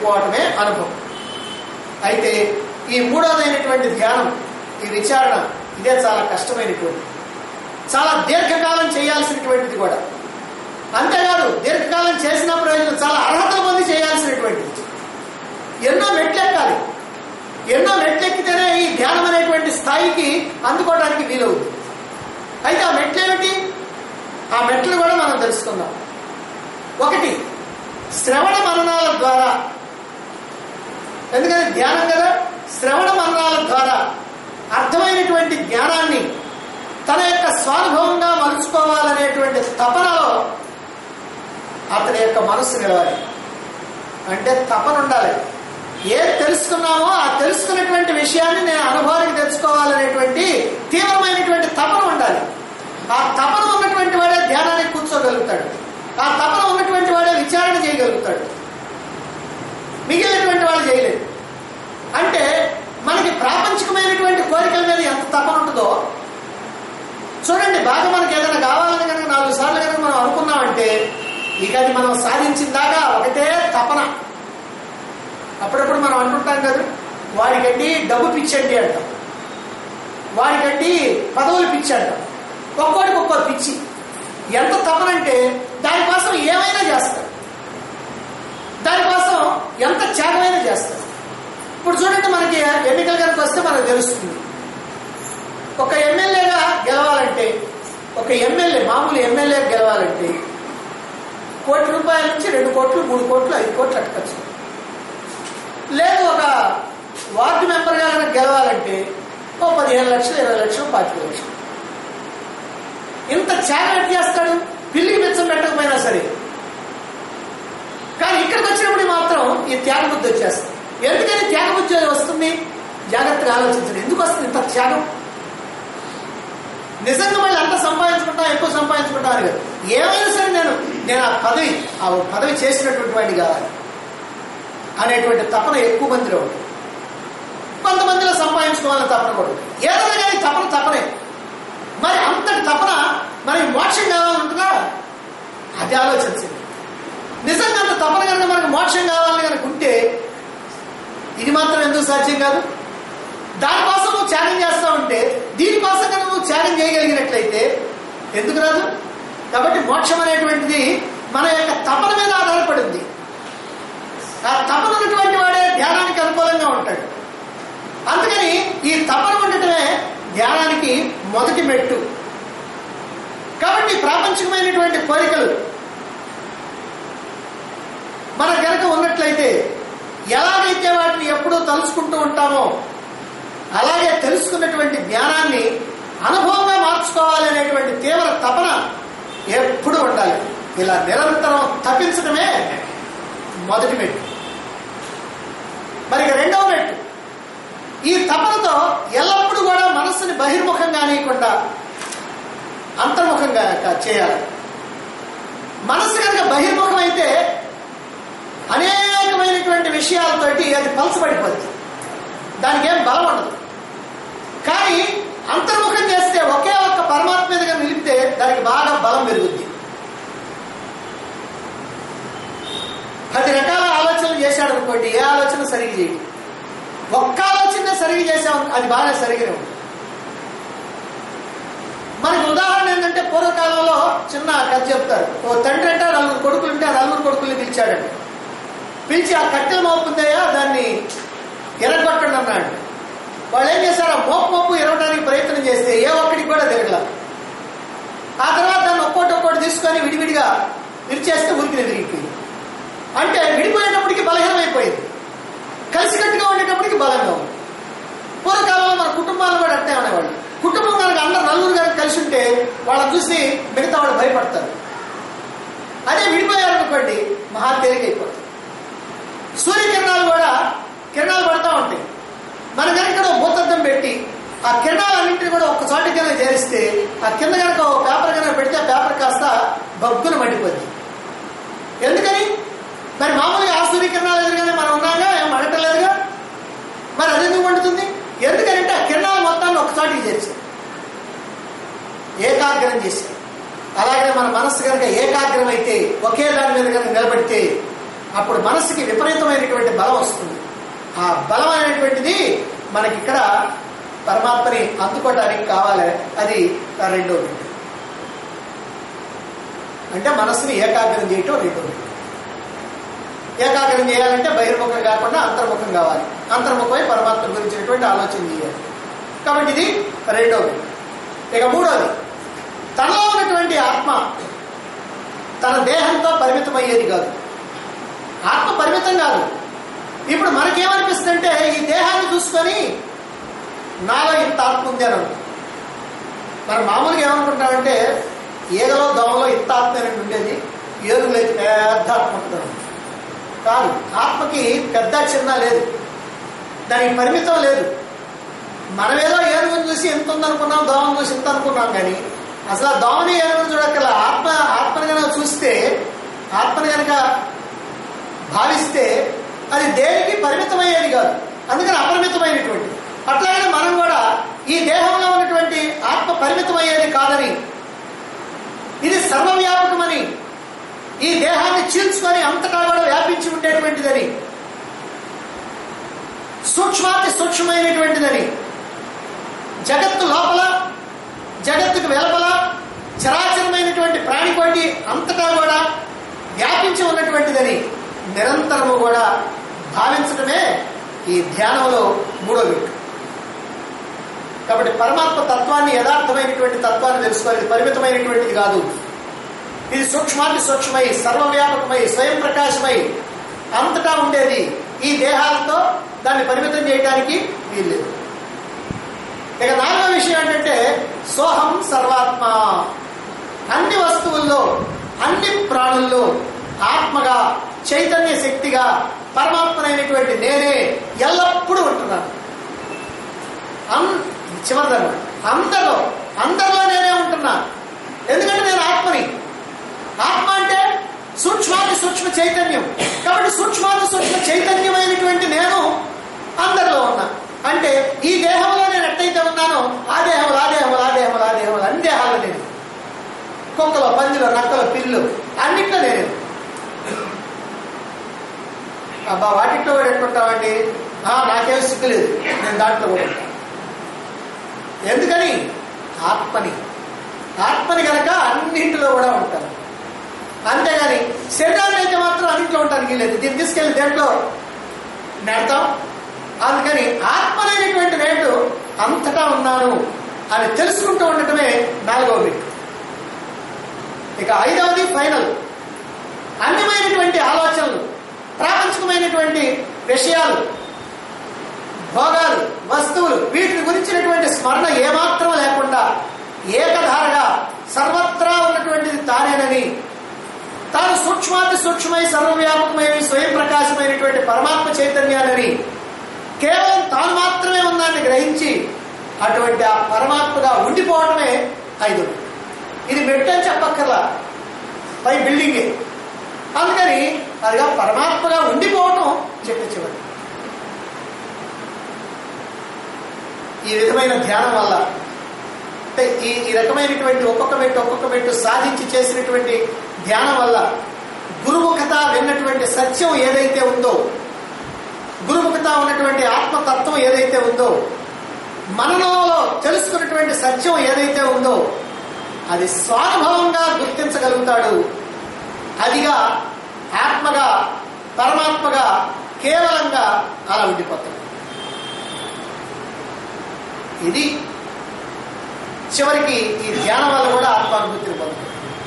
Speaker 1: ఉండిపోవటమే అనుభవం అయితే ఈ మూడోదైనటువంటి ధ్యానం ఈ విచారణ ఇదే చాలా కష్టమైనటువంటి చాలా దీర్ఘకాలం చేయాల్సినటువంటిది కూడా అంతేకాదు దీర్ఘకాలం చేసిన ప్రయోజనం చాలా అర్హతలు పొంది చేయాల్సినటువంటిది ఎన్నో మెట్లెక్కాలి ఎన్నో మెట్లెక్కితేనే ఈ ధ్యానం అనేటువంటి స్థాయికి అందుకోవడానికి వీలవుతుంది అయితే ఆ మెట్లు ఏమిటి ఆ మెట్లు కూడా మనం తెలుసుకుందాం ఒకటి శ్రవణ మననాల ద్వారా ఎందుకంటే ధ్యానం కదా శ్రవణ మననాల ద్వారా అర్థమైనటువంటి జ్ఞానాన్ని తన యొక్క స్వానుభవంగా మలుచుకోవాలనేటువంటి తపనలో అతని యొక్క మనస్సు నిలవాలి అంటే తపన ఉండాలి ఏది తెలుసుకున్నామో ఆ తెలుసుకున్నటువంటి విషయాన్ని నేను అనుభవానికి తెచ్చుకోవాలనేటువంటి తీవ్రమైనటువంటి తపన ఉండాలి ఆ తపన ఉన్నటువంటి వాడే ధ్యానానికి కూర్చోగలుగుతాడు ఆ తపన ఉన్నటువంటి వాడే విచారణ చేయగలుగుతాడు మిగిలినటువంటి వాళ్ళు చేయలేరు అంటే మనకి ప్రాపంచికమైనటువంటి కోరికల మీద ఎంత తపన ఉంటుందో చూడండి బాగా మనకి ఏదైనా కావాలని కనుక నాలుగు సార్లు కనుక మనం అనుకున్నామంటే ఇక అది మనం సాధించిన దాకా ఒకటే తపన అప్పుడప్పుడు మనం అంటుంటాం కదా వాడికండి డబ్బు పిచ్చండి అంటాం వాడికండి పదవులు పిచ్చి అంటాం ఒక్కోడికి ఒక్కో పిచ్చి ఎంత తపనంటే దానికోసం ఏమైనా చేస్తారు దానికోసం ఎంత త్యాగమైనా చేస్తారు ఇప్పుడు చూడండి మనకి ఎన్నికలు కనుక వస్తే మనకు తెలుస్తుంది ఒక ఎమ్మెల్యేగా గెలవాలంటే ఒక ఎమ్మెల్యే మామూలు ఎమ్మెల్యే గెలవాలంటే కోటి రూపాయల నుంచి రెండు కోట్లు మూడు కోట్లు ఐదు కోట్లు అట్టుకోవచ్చు లేదు ఒక వార్డు మెంబర్గా కనుక గెలవాలంటే ఓ పదిహేను లక్షలు ఇరవై లక్షలు పాతిక లక్షలు ఇంత త్యాగం ఎట్ చేస్తాడు పిల్లికి మెచ్చం పెట్టకపోయినా సరే కానీ ఇక్కడికి వచ్చినప్పుడు మాత్రం ఈ త్యాగ బుద్ధి వచ్చేస్తుంది ఎందుకని త్యాగ బుద్ధి వస్తుంది జాగ్రత్తగా ఆలోచించండి ఎందుకు వస్తుంది ఇంత త్యాగం నిజంగా మళ్ళీ అంత సంపాదించుకుంటా ఎక్కువ సంపాదించుకుంటా అని కాదు ఏమైనా సరే నేను నేను ఆ పదవి ఆ పదవి చేసినటువంటి వాడిని కావాలి అనేటువంటి తపన ఎక్కువ మందిలో ఉంటుంది కొంతమందిలో సంపాదించుకోవాలని తపన కూడా ఉంటుంది. ఏదైనా కానీ తపన తపనే మరి అంతటి తపన మరి మోక్షం కావాలంటున్నా అది ఆలోచించింది నిజంగా అంత తపన కనుక మనకు మోక్షం కావాలని కనుక ఉంటే ఇది మాత్రం ఎందుకు సాధ్యం కాదు దానికోసం నువ్వు త్యాగం చేస్తా ఉంటే దీనికోసం కనుక నువ్వు త్యాగం చేయగలిగినట్లయితే ఎందుకు రాదు కాబట్టి మోక్షం అనేటువంటిది మన యొక్క తపన మీద ఆధారపడింది ఆ తపన ఉన్నటువంటి వాడే ధ్యానానికి అనుకూలంగా ఉంటాడు అందుకని ఈ తపన ఉండటమే ధ్యానానికి మొదటి మెట్టు కాబట్టి ప్రాపంచికమైనటువంటి కోరికలు మన గనక ఉన్నట్లయితే ఎలాగైతే వాటిని ఎప్పుడూ తలుచుకుంటూ ఉంటామో అలాగే తెలుసుకున్నటువంటి జ్ఞానాన్ని అనుభవంగా మార్చుకోవాలి అనేటువంటి తీవ్ర తపన ఎప్పుడూ ఉండాలి ఇలా నిరంతరం తప్పించడమే మొదటి మెట్టు మరి ఇక రెండవ మెట్టు ఈ తపనతో ఎల్లప్పుడూ కూడా మనస్సుని బహిర్ముఖంగా అనేయకుండా అంతర్ముఖంగా క- చేయాలి మనస్సు కనుక బహిర్ముఖం అయితే అనేకమైనటువంటి విషయాలతోటి అది పలచబడిపోద్ది దానికి ఏం బలం ఉండదు కానీ అంతర్ముఖం చేస్తే ఒకే ఒక్క పరమాత్మ మీదుగా నిలిపితే దానికి బాగా బలం పెరుగుద్ది పది రకాల ఆలోచనలు చేశాడు అనుకోండి ఏ ఆలోచన సరిగి చేయడు ఒక్క ఆలోచన సరిగి చేసాం అది బాగా సరిగినే ఉంది మనకి ఉదాహరణ ఏంటంటే పూర్వకాలంలో చిన్న కథ చెప్తారు ఓ తండ్రి అంటే నలుగురు కొడుకులు ఉంటే ఆ నలుగురు కొడుకుల్ని పిలిచాడండి పిలిచి ఆ కట్టెల మోపుందయ్యా దాన్ని ఎరగొట్టండి అన్నాడు వాళ్ళు ఏం చేశారు ఆ మోపు మోపు ఎరగడానికి ప్రయత్నం చేస్తే ఏ ఒక్కడికి కూడా తిరగల ఆ తర్వాత దాన్ని ఒక్కోటి ఒక్కోటి తీసుకొని విడివిడిగా విరిచేస్తే ఉరికి విరిగిపోయింది అంటే విడిపోయేటప్పటికి బలహీనమైపోయింది కలిసికట్టుగా ఉండేటప్పటికి బలంగా ఉంది పూర్వకాలంలో మన కుటుంబాలు కూడా అట్టే ఉండేవాళ్ళు కుటుంబం కనుక అందరు నలుగురు కనుక కలిసి ఉంటే వాళ్ళని చూసి మిగతా వాళ్ళు భయపడతారు అదే విడిపోయారనుకోండి మహా తేలికైపోతుంది సూర్యకిరణాలు కూడా కిరణాలు పడతా ఉంటాయి మన కనుక ఇక్కడ ఒక భూతద్దం పెట్టి ఆ కిరణాలన్నింటినీ కూడా ఒక్క చోట కింద చేరిస్తే ఆ కింద కనుక ఒక పేపర్ కనుక పెడితే ఆ పేపర్ కాస్త బగ్గున మండిపోద్ది ఎందుకని మరి మామూలుగా ఆ సూర్యకిరణాలు ఎదురుగానే మనం ఉన్నాగా ఏం మండటలేదుగా మరి అది ఎందుకు మండుతుంది ఎందుకంటే ఆ కిరణాలు మొత్తాన్ని ఒకసారికి చేర్చారు ఏకాగ్రం చేశారు అలాగే మన మనస్సు కనుక ఏకాగ్రం అయితే ఒకే దాని మీద కనుక నిలబడితే అప్పుడు మనసుకి విపరీతమైనటువంటి బలం వస్తుంది ఆ బలం అనేటువంటిది మనకి ఇక్కడ పరమాత్మని అందుకోవడానికి కావాలి అది రెండో బిడ్డ అంటే మనసుని ఏకాగ్రం చేయటం రెండో బిడ్డ ఏకాగ్రం చేయాలంటే బహిర్ముఖం కాకుండా అంతర్ముఖం కావాలి అంతర్ముఖమై పరమాత్మ గురించినటువంటి ఆలోచన చేయాలి కాబట్టి ఇది రెండోది ఇక మూడోది తనలో ఉన్నటువంటి ఆత్మ తన దేహంతో పరిమితమయ్యేది కాదు ఆత్మ పరిమితం కాదు ఇప్పుడు మనకేమనిపిస్తుందంటే ఈ దేహాన్ని చూసుకొని నాలో ఇంత ఆత్మ ఉంది అని అనుకుంటాం. మనం మామూలుగా ఏమనుకుంటామంటే ఏగలో దోమలో ఇంత ఆత్మ అనేది ఉండేది ఏనుగులో అయితే పెద్ద ఆత్మ ఉంటుంది కాదు ఆత్మకి పెద్ద చిన్న లేదు దానికి పరిమితం లేదు మనమేదో ఏనుగుని చూసి ఎంత ఉందనుకున్నాం దోమను చూసి ఇంత అనుకున్నాం కానీ అసలు ఆ దోమని ఏనుగుని చూడక్కల ఆత్మ ఆత్మని కనుక చూస్తే ఆత్మని కనుక భావిస్తే అది దేనికి పరిమితమయ్యేది కాదు అందుకని అపరిమితమైనటువంటి అట్లాగే మనం కూడా ఈ దేహంలో ఉన్నటువంటి ఆత్మ పరిమితమయ్యేది కాదని ఇది సర్వవ్యాపకమని ఈ దేహాన్ని చీల్చుకొని అంతటా కూడా వ్యాపించి ఉండేటువంటిదని సూక్ష్మాతి సూక్ష్మమైనటువంటిదని జగత్తు లోపల జగత్తుకు వెలుపల చరాచరమైనటువంటి ప్రాణికోటి అంతటా కూడా వ్యాపించి ఉన్నటువంటిదని నిరంతరము కూడా భావించడమే ఈ ధ్యానంలో మూడో వ్యక్తి కాబట్టి పరమాత్మ తత్వాన్ని యథార్థమైనటువంటి తత్వాన్ని తెలుసుకోవాలి ఇది పరిమితమైనటువంటిది కాదు ఇది సూక్ష్మాతి సూక్ష్మై సర్వవ్యాపకమై స్వయం ప్రకాశమై అంతటా ఉండేది ఈ దేహాలతో దాన్ని పరిమితం చేయడానికి వీల్లేదు ఇక నాలుగో విషయం ఏంటంటే సోహం సర్వాత్మ అన్ని వస్తువుల్లో అన్ని ప్రాణుల్లో ఆత్మగా చైతన్య శక్తిగా పరమాత్మనైనటువంటి నేనే ఎల్లప్పుడూ ఉంటున్నాను అన్ చివరిదన్న అందరిలో అందరిలో నేనే ఉంటున్నా ఎందుకంటే నేను ఆత్మని ఆత్మ అంటే సూక్ష్మాది సూక్ష్మ చైతన్యం కాబట్టి సూక్ష్మాది సూక్ష్మ చైతన్యమైనటువంటి నేను అందరిలో ఉన్నా అంటే ఈ దేహంలో నేను ఎట్టయితే ఉన్నానో ఆ దేహంలో ఆ దేహంలో ఆ దేహంలో ఆ దేహంలో అన్ని దేహాలు నేను కుక్కలో పందిలో నక్కలో పిల్లు అన్నిట్లో నేను అబ్బా వాటిట్లో కూడా ఎట్టుకుంటామండి "ఆ, నాకేం సిగ్గులేదు నేను దాంట్లో కూడా ఉంటాను." ఎందుకని ఆత్మని ఆత్మని కనుక అన్నింటిలో కూడా ఉంటాను అంతేగాని శరీరాన్ని అయితే మాత్రం అన్నింటిలో ఉంటానికి లేదు దీన్ని తీసుకెళ్ళి దేంట్లో నెడతాం అందుకని ఆత్మనైనటువంటి నేడు అంతటా ఉన్నాను అని తెలుసుకుంటూ ఉండటమే నాలుగవ బిట్ ఇక ఐదవది ఫైనల్ అన్యమైనటువంటి ఆలోచనలు ప్రాపంచికమైనటువంటి విషయాలు భోగాలు వస్తువులు వీటిని గురించినటువంటి స్మరణ ఏమాత్రం లేకుండా ఏకధారగా సర్వత్రా ఉన్నటువంటిది తానేనని తాను సూక్ష్మాతి సూక్ష్మై సర్వవ్యాపకమైన స్వయం ప్రకాశమైనటువంటి పరమాత్మ చైతన్యాలని కేవలం తాను మాత్రమే ఉందాన్ని గ్రహించి అటువంటి ఆ పరమాత్మగా ఉండిపోవడమే ఐదు ఇది మెట్టని చెప్పక్కర్లా పై బిల్డింగే అందుకని అదిగా పరమాత్మగా ఉండిపోవటం చెట్టు చివరి ఈ విధమైన ధ్యానం వల్ల అంటే ఈ ఈ రకమైనటువంటి ఒక్కొక్క మెట్టు ఒక్కొక్క మెట్టు సాధించి చేసినటువంటి ధ్యానం వల్ల గురుముఖత విన్నటువంటి సత్యం ఏదైతే ఉందో గురుముఖత ఉన్నటువంటి ఆత్మతత్వం ఏదైతే ఉందో మనలో తెలుసుకున్నటువంటి సత్యం ఏదైతే ఉందో అది స్వానుభవంగా గుర్తించగలుగుతాడు అదిగా ఆత్మగా పరమాత్మగా కేవలంగా అలా ఉండిపోతాడు ఇది చివరికి ఈ ధ్యానం వల్ల కూడా ఆత్మానుభూతిని పొందుతుంది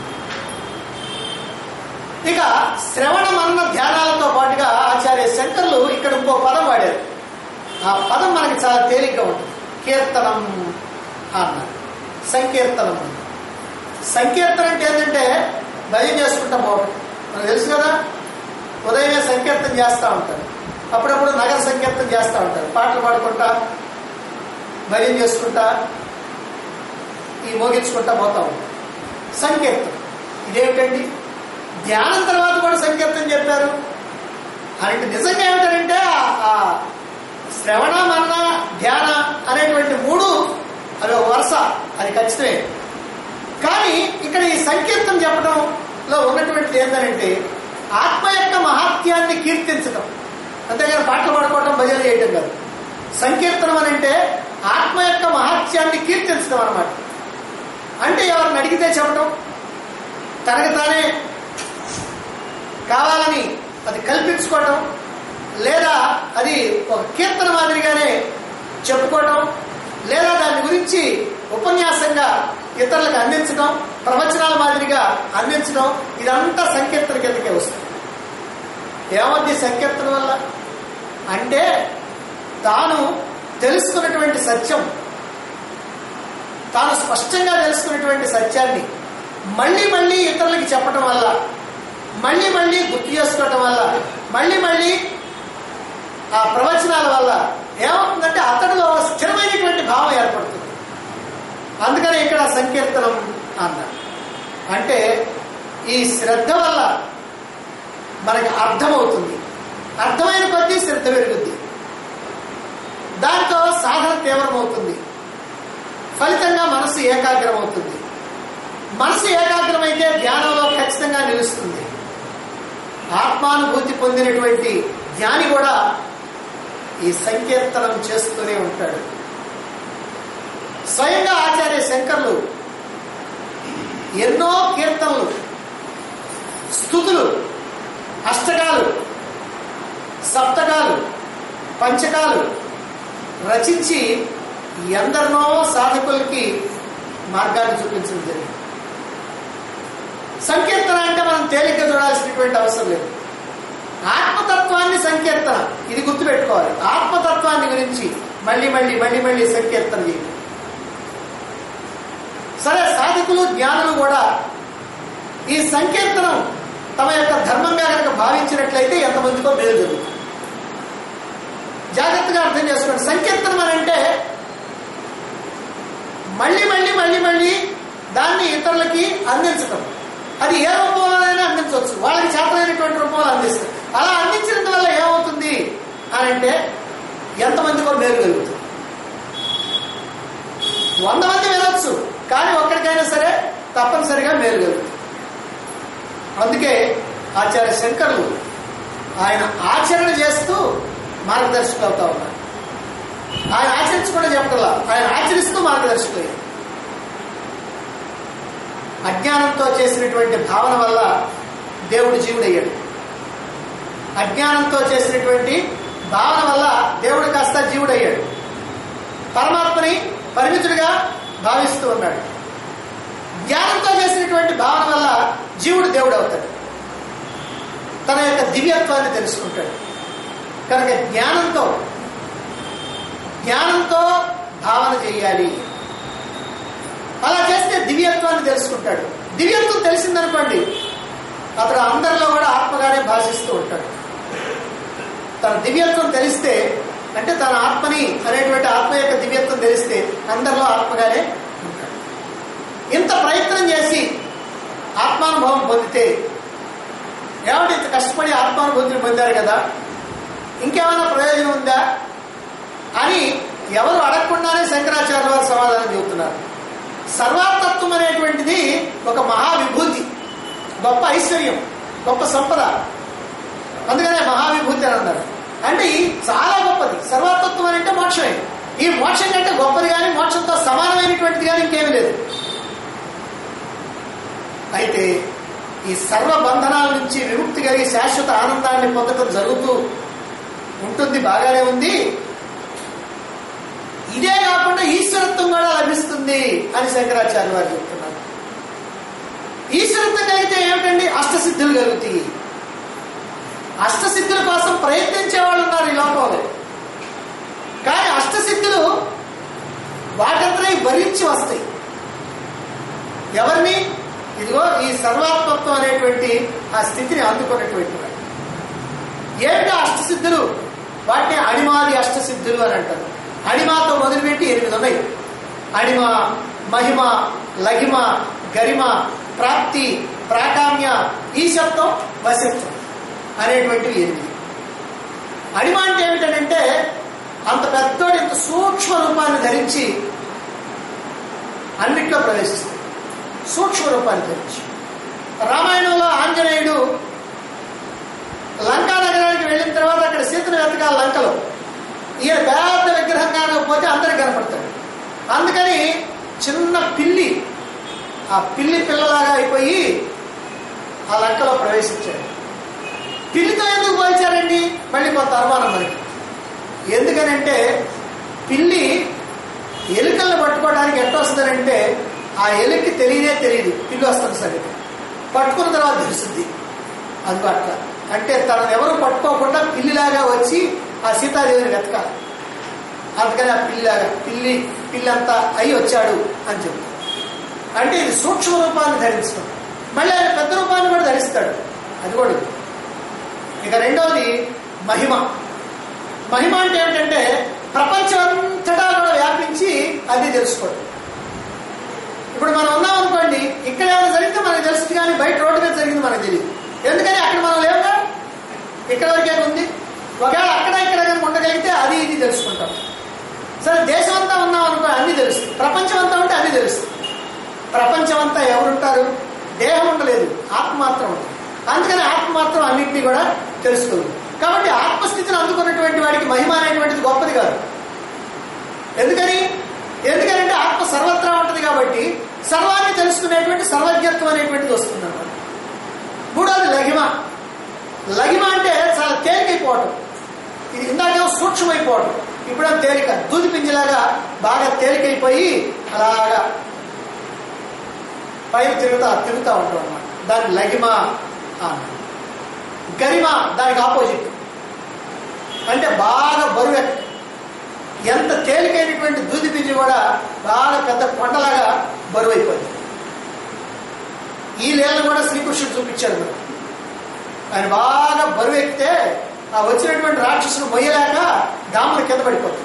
Speaker 1: ఇక శ్రవణ మన్న ధ్యానాలతో పాటుగా ఆచార్య శంకర్లు ఇక్కడ ఇంకో పదం వాడారు ఆ పదం మనకి చాలా తేలిగ్గా ఉంటుంది కీర్తనం అన్నారు సంకీర్తనం అన్నారు. సంకీర్తన అంటే ఏంటంటే భయం చేసుకుంటా పోవడం మనకు తెలుసు కదా ఉదయమే సంకీర్తన చేస్తూ ఉంటారు అప్పుడప్పుడు నగర సంకీర్తన చేస్తూ ఉంటారు పాటలు పాడుకుంటా భయం చేసుకుంటా ఈ మోగించుకుంటా పోతా ఉంటారు సంకీర్తన ఇదేమిటండి ధ్యానం తర్వాత కూడా సంకీర్తన చెప్పారు అంటే నిజంగా ఏమిటంటే ఆ- ఆ శ్రవణ మన్న ధ్యాన అనేటువంటి మూడు అది ఒక వరుస అది ఖచ్చితమే కానీ ఇక్కడ ఈ సంకీర్తన చెప్పడంలో ఉన్నటువంటిది ఏంటంటే ఆత్మ యొక్క మహాత్యాన్ని కీర్తించటం అంతేగాని పాటలు పాడుకోవటం భజన చేయటం కాదు సంకీర్తనం అని అంటే ఆత్మ యొక్క మహాత్యాన్ని కీర్తించడం అనమాట అంటే ఎవరిని అడిగితే చెప్పటం తనకు తానే కావాలని అది కల్పించుకోవటం లేదా అది ఒక కీర్తన మాదిరిగానే చెప్పుకోవటం లేదా దాని గురించి ఉపన్యాసంగా ఇతరులకు అందించడం ప్రవచనాల మాదిరిగా అందించడం ఇదంతా సంకీర్తన కిందకే వస్తుంది ఏమవుద్ది సంకీర్తన వల్ల అంటే తాను తెలుసుకున్నటువంటి సత్యం తాను స్పష్టంగా తెలుసుకున్నటువంటి సత్యాన్ని మళ్ళీ మళ్ళీ ఇతరులకి చెప్పడం వల్ల మళ్ళీ మళ్ళీ గుర్తు చేసుకోవటం వల్ల మళ్ళీ మళ్ళీ ఆ ప్రవచనాల వల్ల ఏమవుతుందంటే అతడిలో స్థిరమైనటువంటి భావం ఏర్పడుతుంది అందుకనే ఇక్కడ సంకీర్తనం అన్నారు అంటే ఈ శ్రద్ధ వల్ల మనకి అర్థమవుతుంది అర్థమైన కొద్దీ శ్రద్ధ పెరుగుద్ది దాంతో సాధన తీవ్రమవుతుంది ఫలితంగా మనసు ఏకాగ్రం అవుతుంది మనసు ఏకాగ్రమైతే ధ్యానంలో ఖచ్చితంగా నిలుస్తుంది ఆత్మానుభూతి పొందినటువంటి జ్ఞాని కూడా ఈ సంకీర్తనం చేస్తూనే ఉంటాడు స్వయంగా ఆచార్య శంకర్లు ఎన్నో కీర్తనలు స్థుతులు అష్టకాలు సప్తకాలు పంచకాలు రచించి ఎందరినో సాధకులకి మార్గాన్ని చూపించడం జరిగింది సంకీర్తన అంటే మనం తేలిగ్గా చూడాల్సినటువంటి అవసరం లేదు ఆత్మతత్వాన్ని సంకీర్తన ఇది గుర్తుపెట్టుకోవాలి ఆత్మతత్వాన్ని గురించి మళ్ళీ మళ్ళీ మళ్ళీ మళ్ళీ సంకీర్తన చేయండి సరే సాధకులు జ్ఞానులు కూడా ఈ సంకీర్తనం తమ యొక్క ధర్మంగా కనుక భావించినట్లయితే ఎంతమందికో మేలు జరుగుతుంది జాగ్రత్తగా అర్థం చేసుకోండి సంకీర్తనం అని అంటే మళ్ళీ మళ్ళీ మళ్ళీ మళ్ళీ దాన్ని ఇతరులకి అందించటం అది ఏ రూపంలోనైనా అందించవచ్చు వాళ్ళకి చేతనైనటువంటి రూపంలో అందిస్తారు అలా అందించినందు వల్ల ఏమవుతుంది అని అంటే ఎంతమందికో మేలు కలుగుతుంది వంద మంది వినొచ్చు కానీ ఒక్కడికైనా సరే తప్పనిసరిగా మేలు కలుగుతుంది అందుకే ఆచార్య శంకర్లు ఆయన ఆచరణ చేస్తూ మార్గదర్శకులు అవుతా ఉన్నారు ఆయన ఆచరించకుండా చెప్పటలా ఆయన ఆచరిస్తూ మార్గదర్శకులు అయ్యారు అజ్ఞానంతో చేసినటువంటి భావన వల్ల దేవుడు జీవుడయ్యాడు అజ్ఞానంతో చేసినటువంటి భావన వల్ల దేవుడు కాస్త జీవుడయ్యాడు పరమాత్మని పరిమితుడిగా భావిస్తూ ఉన్నాడు జ్ఞానంతో చేసినటువంటి భావన వల్ల జీవుడు దేవుడు అవుతాడు తన యొక్క దివ్యత్వాన్ని తెలుసుకుంటాడు కనుక జ్ఞానంతో జ్ఞానంతో భావన చేయాలి అలా చేస్తే దివ్యత్వాన్ని తెలుసుకుంటాడు దివ్యత్వం తెలిసిందనుకోండి అతడు అందరిలో కూడా ఆత్మగానే భాషిస్తూ ఉంటాడు తన దివ్యత్వం తెలిస్తే అంటే తన ఆత్మని అనేటువంటి ఆత్మ యొక్క దివ్యత్వం తెలిస్తే అందరిలో ఆత్మగానే ఉంటాడు ఇంత ప్రయత్నం చేసి ఆత్మానుభవం పొందితే ఏమంటే ఇంత కష్టపడి ఆత్మానుభూతిని పొందారు కదా ఇంకేమైనా ప్రయోజనం ఉందా అని ఎవరు అడగకుండానే శంకరాచార్య వారు సమాధానం చెబుతున్నారు సర్వాతత్వం అనేటువంటిది ఒక మహావిభూతి గొప్ప ఐశ్వర్యం గొప్ప సంపద అందుకనే మహావిభూతి అని అన్నారు అంటే ఈ చాలా గొప్పది సర్వతత్వం అని అంటే మోక్షమే ఈ మోక్షం కంటే గొప్పది కానీ మోక్షంతో సమానమైనటువంటిది కానీ ఇంకేమీ లేదు అయితే ఈ సర్వ బంధనాల నుంచి విముక్తి కలిగి శాశ్వత ఆనందాన్ని పొందడం జరుగుతూ ఉంటుంది బాగానే ఉంది ఇదే కాకుండా ఈశ్వరత్వం కూడా లభిస్తుంది అని శంకరాచార్య వారు చెప్తున్నారు ఈశ్వరత్వం అయితే ఏమిటండి అష్టసిద్ధులు కలుగుతాయి అష్టసిద్ధుల కోసం ప్రయత్నించే వాళ్ళు ఉన్నారు ఈ లోకంలో కానీ అష్టసిద్ధులు వాటంతనే భరించి వస్తాయి ఎవరిని ఇదిగో ఈ సర్వాత్మత్వం అనేటువంటి ఆ స్థితిని అందుకున్నటువంటి వాడు ఏమిటి అష్టసిద్ధులు వాటిని అణిమాది అష్టసిద్ధులు అని అంటారు అణిమాతో మొదలుపెట్టి ఎనిమిది ఉన్నాయి అణిమ మహిమ లహిమ గరిమ ప్రాప్తి ప్రాకామ్య ఈశత్వం వశత్వం అనేటువంటివి ఎనిమిది అణిమ అంటే ఏమిటంటే అంత పెద్దోడు ఇంత సూక్ష్మ రూపాన్ని ధరించి అన్నిట్లో ప్రవేశిస్తుంది సూక్ష్మ రూపాన్ని ధరించి రామాయణంలో ఆంజనేయుడు లంకా నగరానికి వెళ్ళిన తర్వాత అక్కడ సీతను వెతకాలి లంకలో ఈయన పెద్ద విగ్రహంగా పోతే అందరికి కనపడతాడు అందుకని చిన్న పిల్లి ఆ పిల్లి పిల్లలాగా అయిపోయి ఆ లంకలో ప్రవేశించాడు పిల్లితో ఎందుకు పోల్చారండి మళ్ళీ కొంత అనుమానం మనకి ఎందుకనంటే పిల్లి ఎలుకలను పట్టుకోవడానికి ఎట్లా వస్తుందంటే ఆ ఎలుకకి తెలియనే తెలియదు పిల్లి వస్తుంది సంగతి పట్టుకున్న తర్వాత తెలుస్తుంది అందుకు అట్లా అంటే తనను ఎవరు పట్టుకోకుండా పిల్లిలాగా వచ్చి ఆ సీతాదేవిని వెతకాలి అందుకని ఆ పిల్లిలాగా పిల్లి పిల్లంతా అయి వచ్చాడు అని చెప్తారు అంటే ఇది సూక్ష్మ రూపాన్ని ధరించడం మళ్ళీ ఆయన పెద్ద రూపాన్ని కూడా ధరిస్తాడు అది కూడా ఉంది. ఇక రెండవది మహిమ మహిమ అంటే ఏంటంటే ప్రపంచం అంతటా కూడా వ్యాపించి అది తెలుసుకోవడం ఇప్పుడు మనం ఉన్నాం అనుకోండి ఇక్కడ ఏమైనా జరిగితే మనకు తెలుస్తుంది కానీ బయట రోడ్డు మీద జరిగింది మనకు తెలియదు ఎందుకని అక్కడ మనం లేవుగా ఇక్కడ వరకే ఉంది ఒకవేళ అక్కడ ఇక్కడ కనుక ఉండగలిగితే అది ఇది తెలుసుకుంటాం సరే దేశం అంతా ఉన్నాం అనుకో అన్ని తెలుస్తుంది ప్రపంచం అంతా ఉంటే అన్ని తెలుస్తుంది ప్రపంచం అంతా ఎవరుంటారు దేహం ఉండలేదు ఆత్మ మాత్రం ఉంటుంది అందుకని ఆత్మ మాత్రం అన్నింటినీ కూడా తెలుస్తుంది కాబట్టి ఆత్మస్థితిని అందుకున్నటువంటి వాడికి మహిమ అనేటువంటిది గొప్పది కాదు ఎందుకని ఎందుకంటే ఆత్మ సర్వత్రా ఉంటుంది కాబట్టి సర్వాన్ని తెలుసుకునేటువంటి సర్వజ్ఞత్వం అనేటువంటిది వస్తుంది అన్నమాట మూడోది లఘిమ లఘిమ అంటే చాలా తేలికైపోవటం ఇది ఇందాకేమో సూక్ష్మమైపోవటం ఇప్పుడేమో తేలిక దూది పింజలాగా బాగా తేలికైపోయి అలాగా పైన తిరుగుతా తిరుగుతూ ఉంటాం అన్నమాట దాని లఘిమ అన్నాడు గరిమ దానికి ఆపోజిట్ అంటే బాగా బరువు ఎక్క- ఎంత తేలికైనటువంటి దూది పింజి కూడా బాగా పెద్ద కొండలాగా బరువు అయిపోయింది ఈ లీలను కూడా శ్రీకృష్ణుడు చూపించాడు మనకు ఆయన బాగా బరువు ఎక్కితే ఆ వచ్చినటువంటి రాక్షసులు మొయ్యలేక దాములు కింద పడిపోతుంది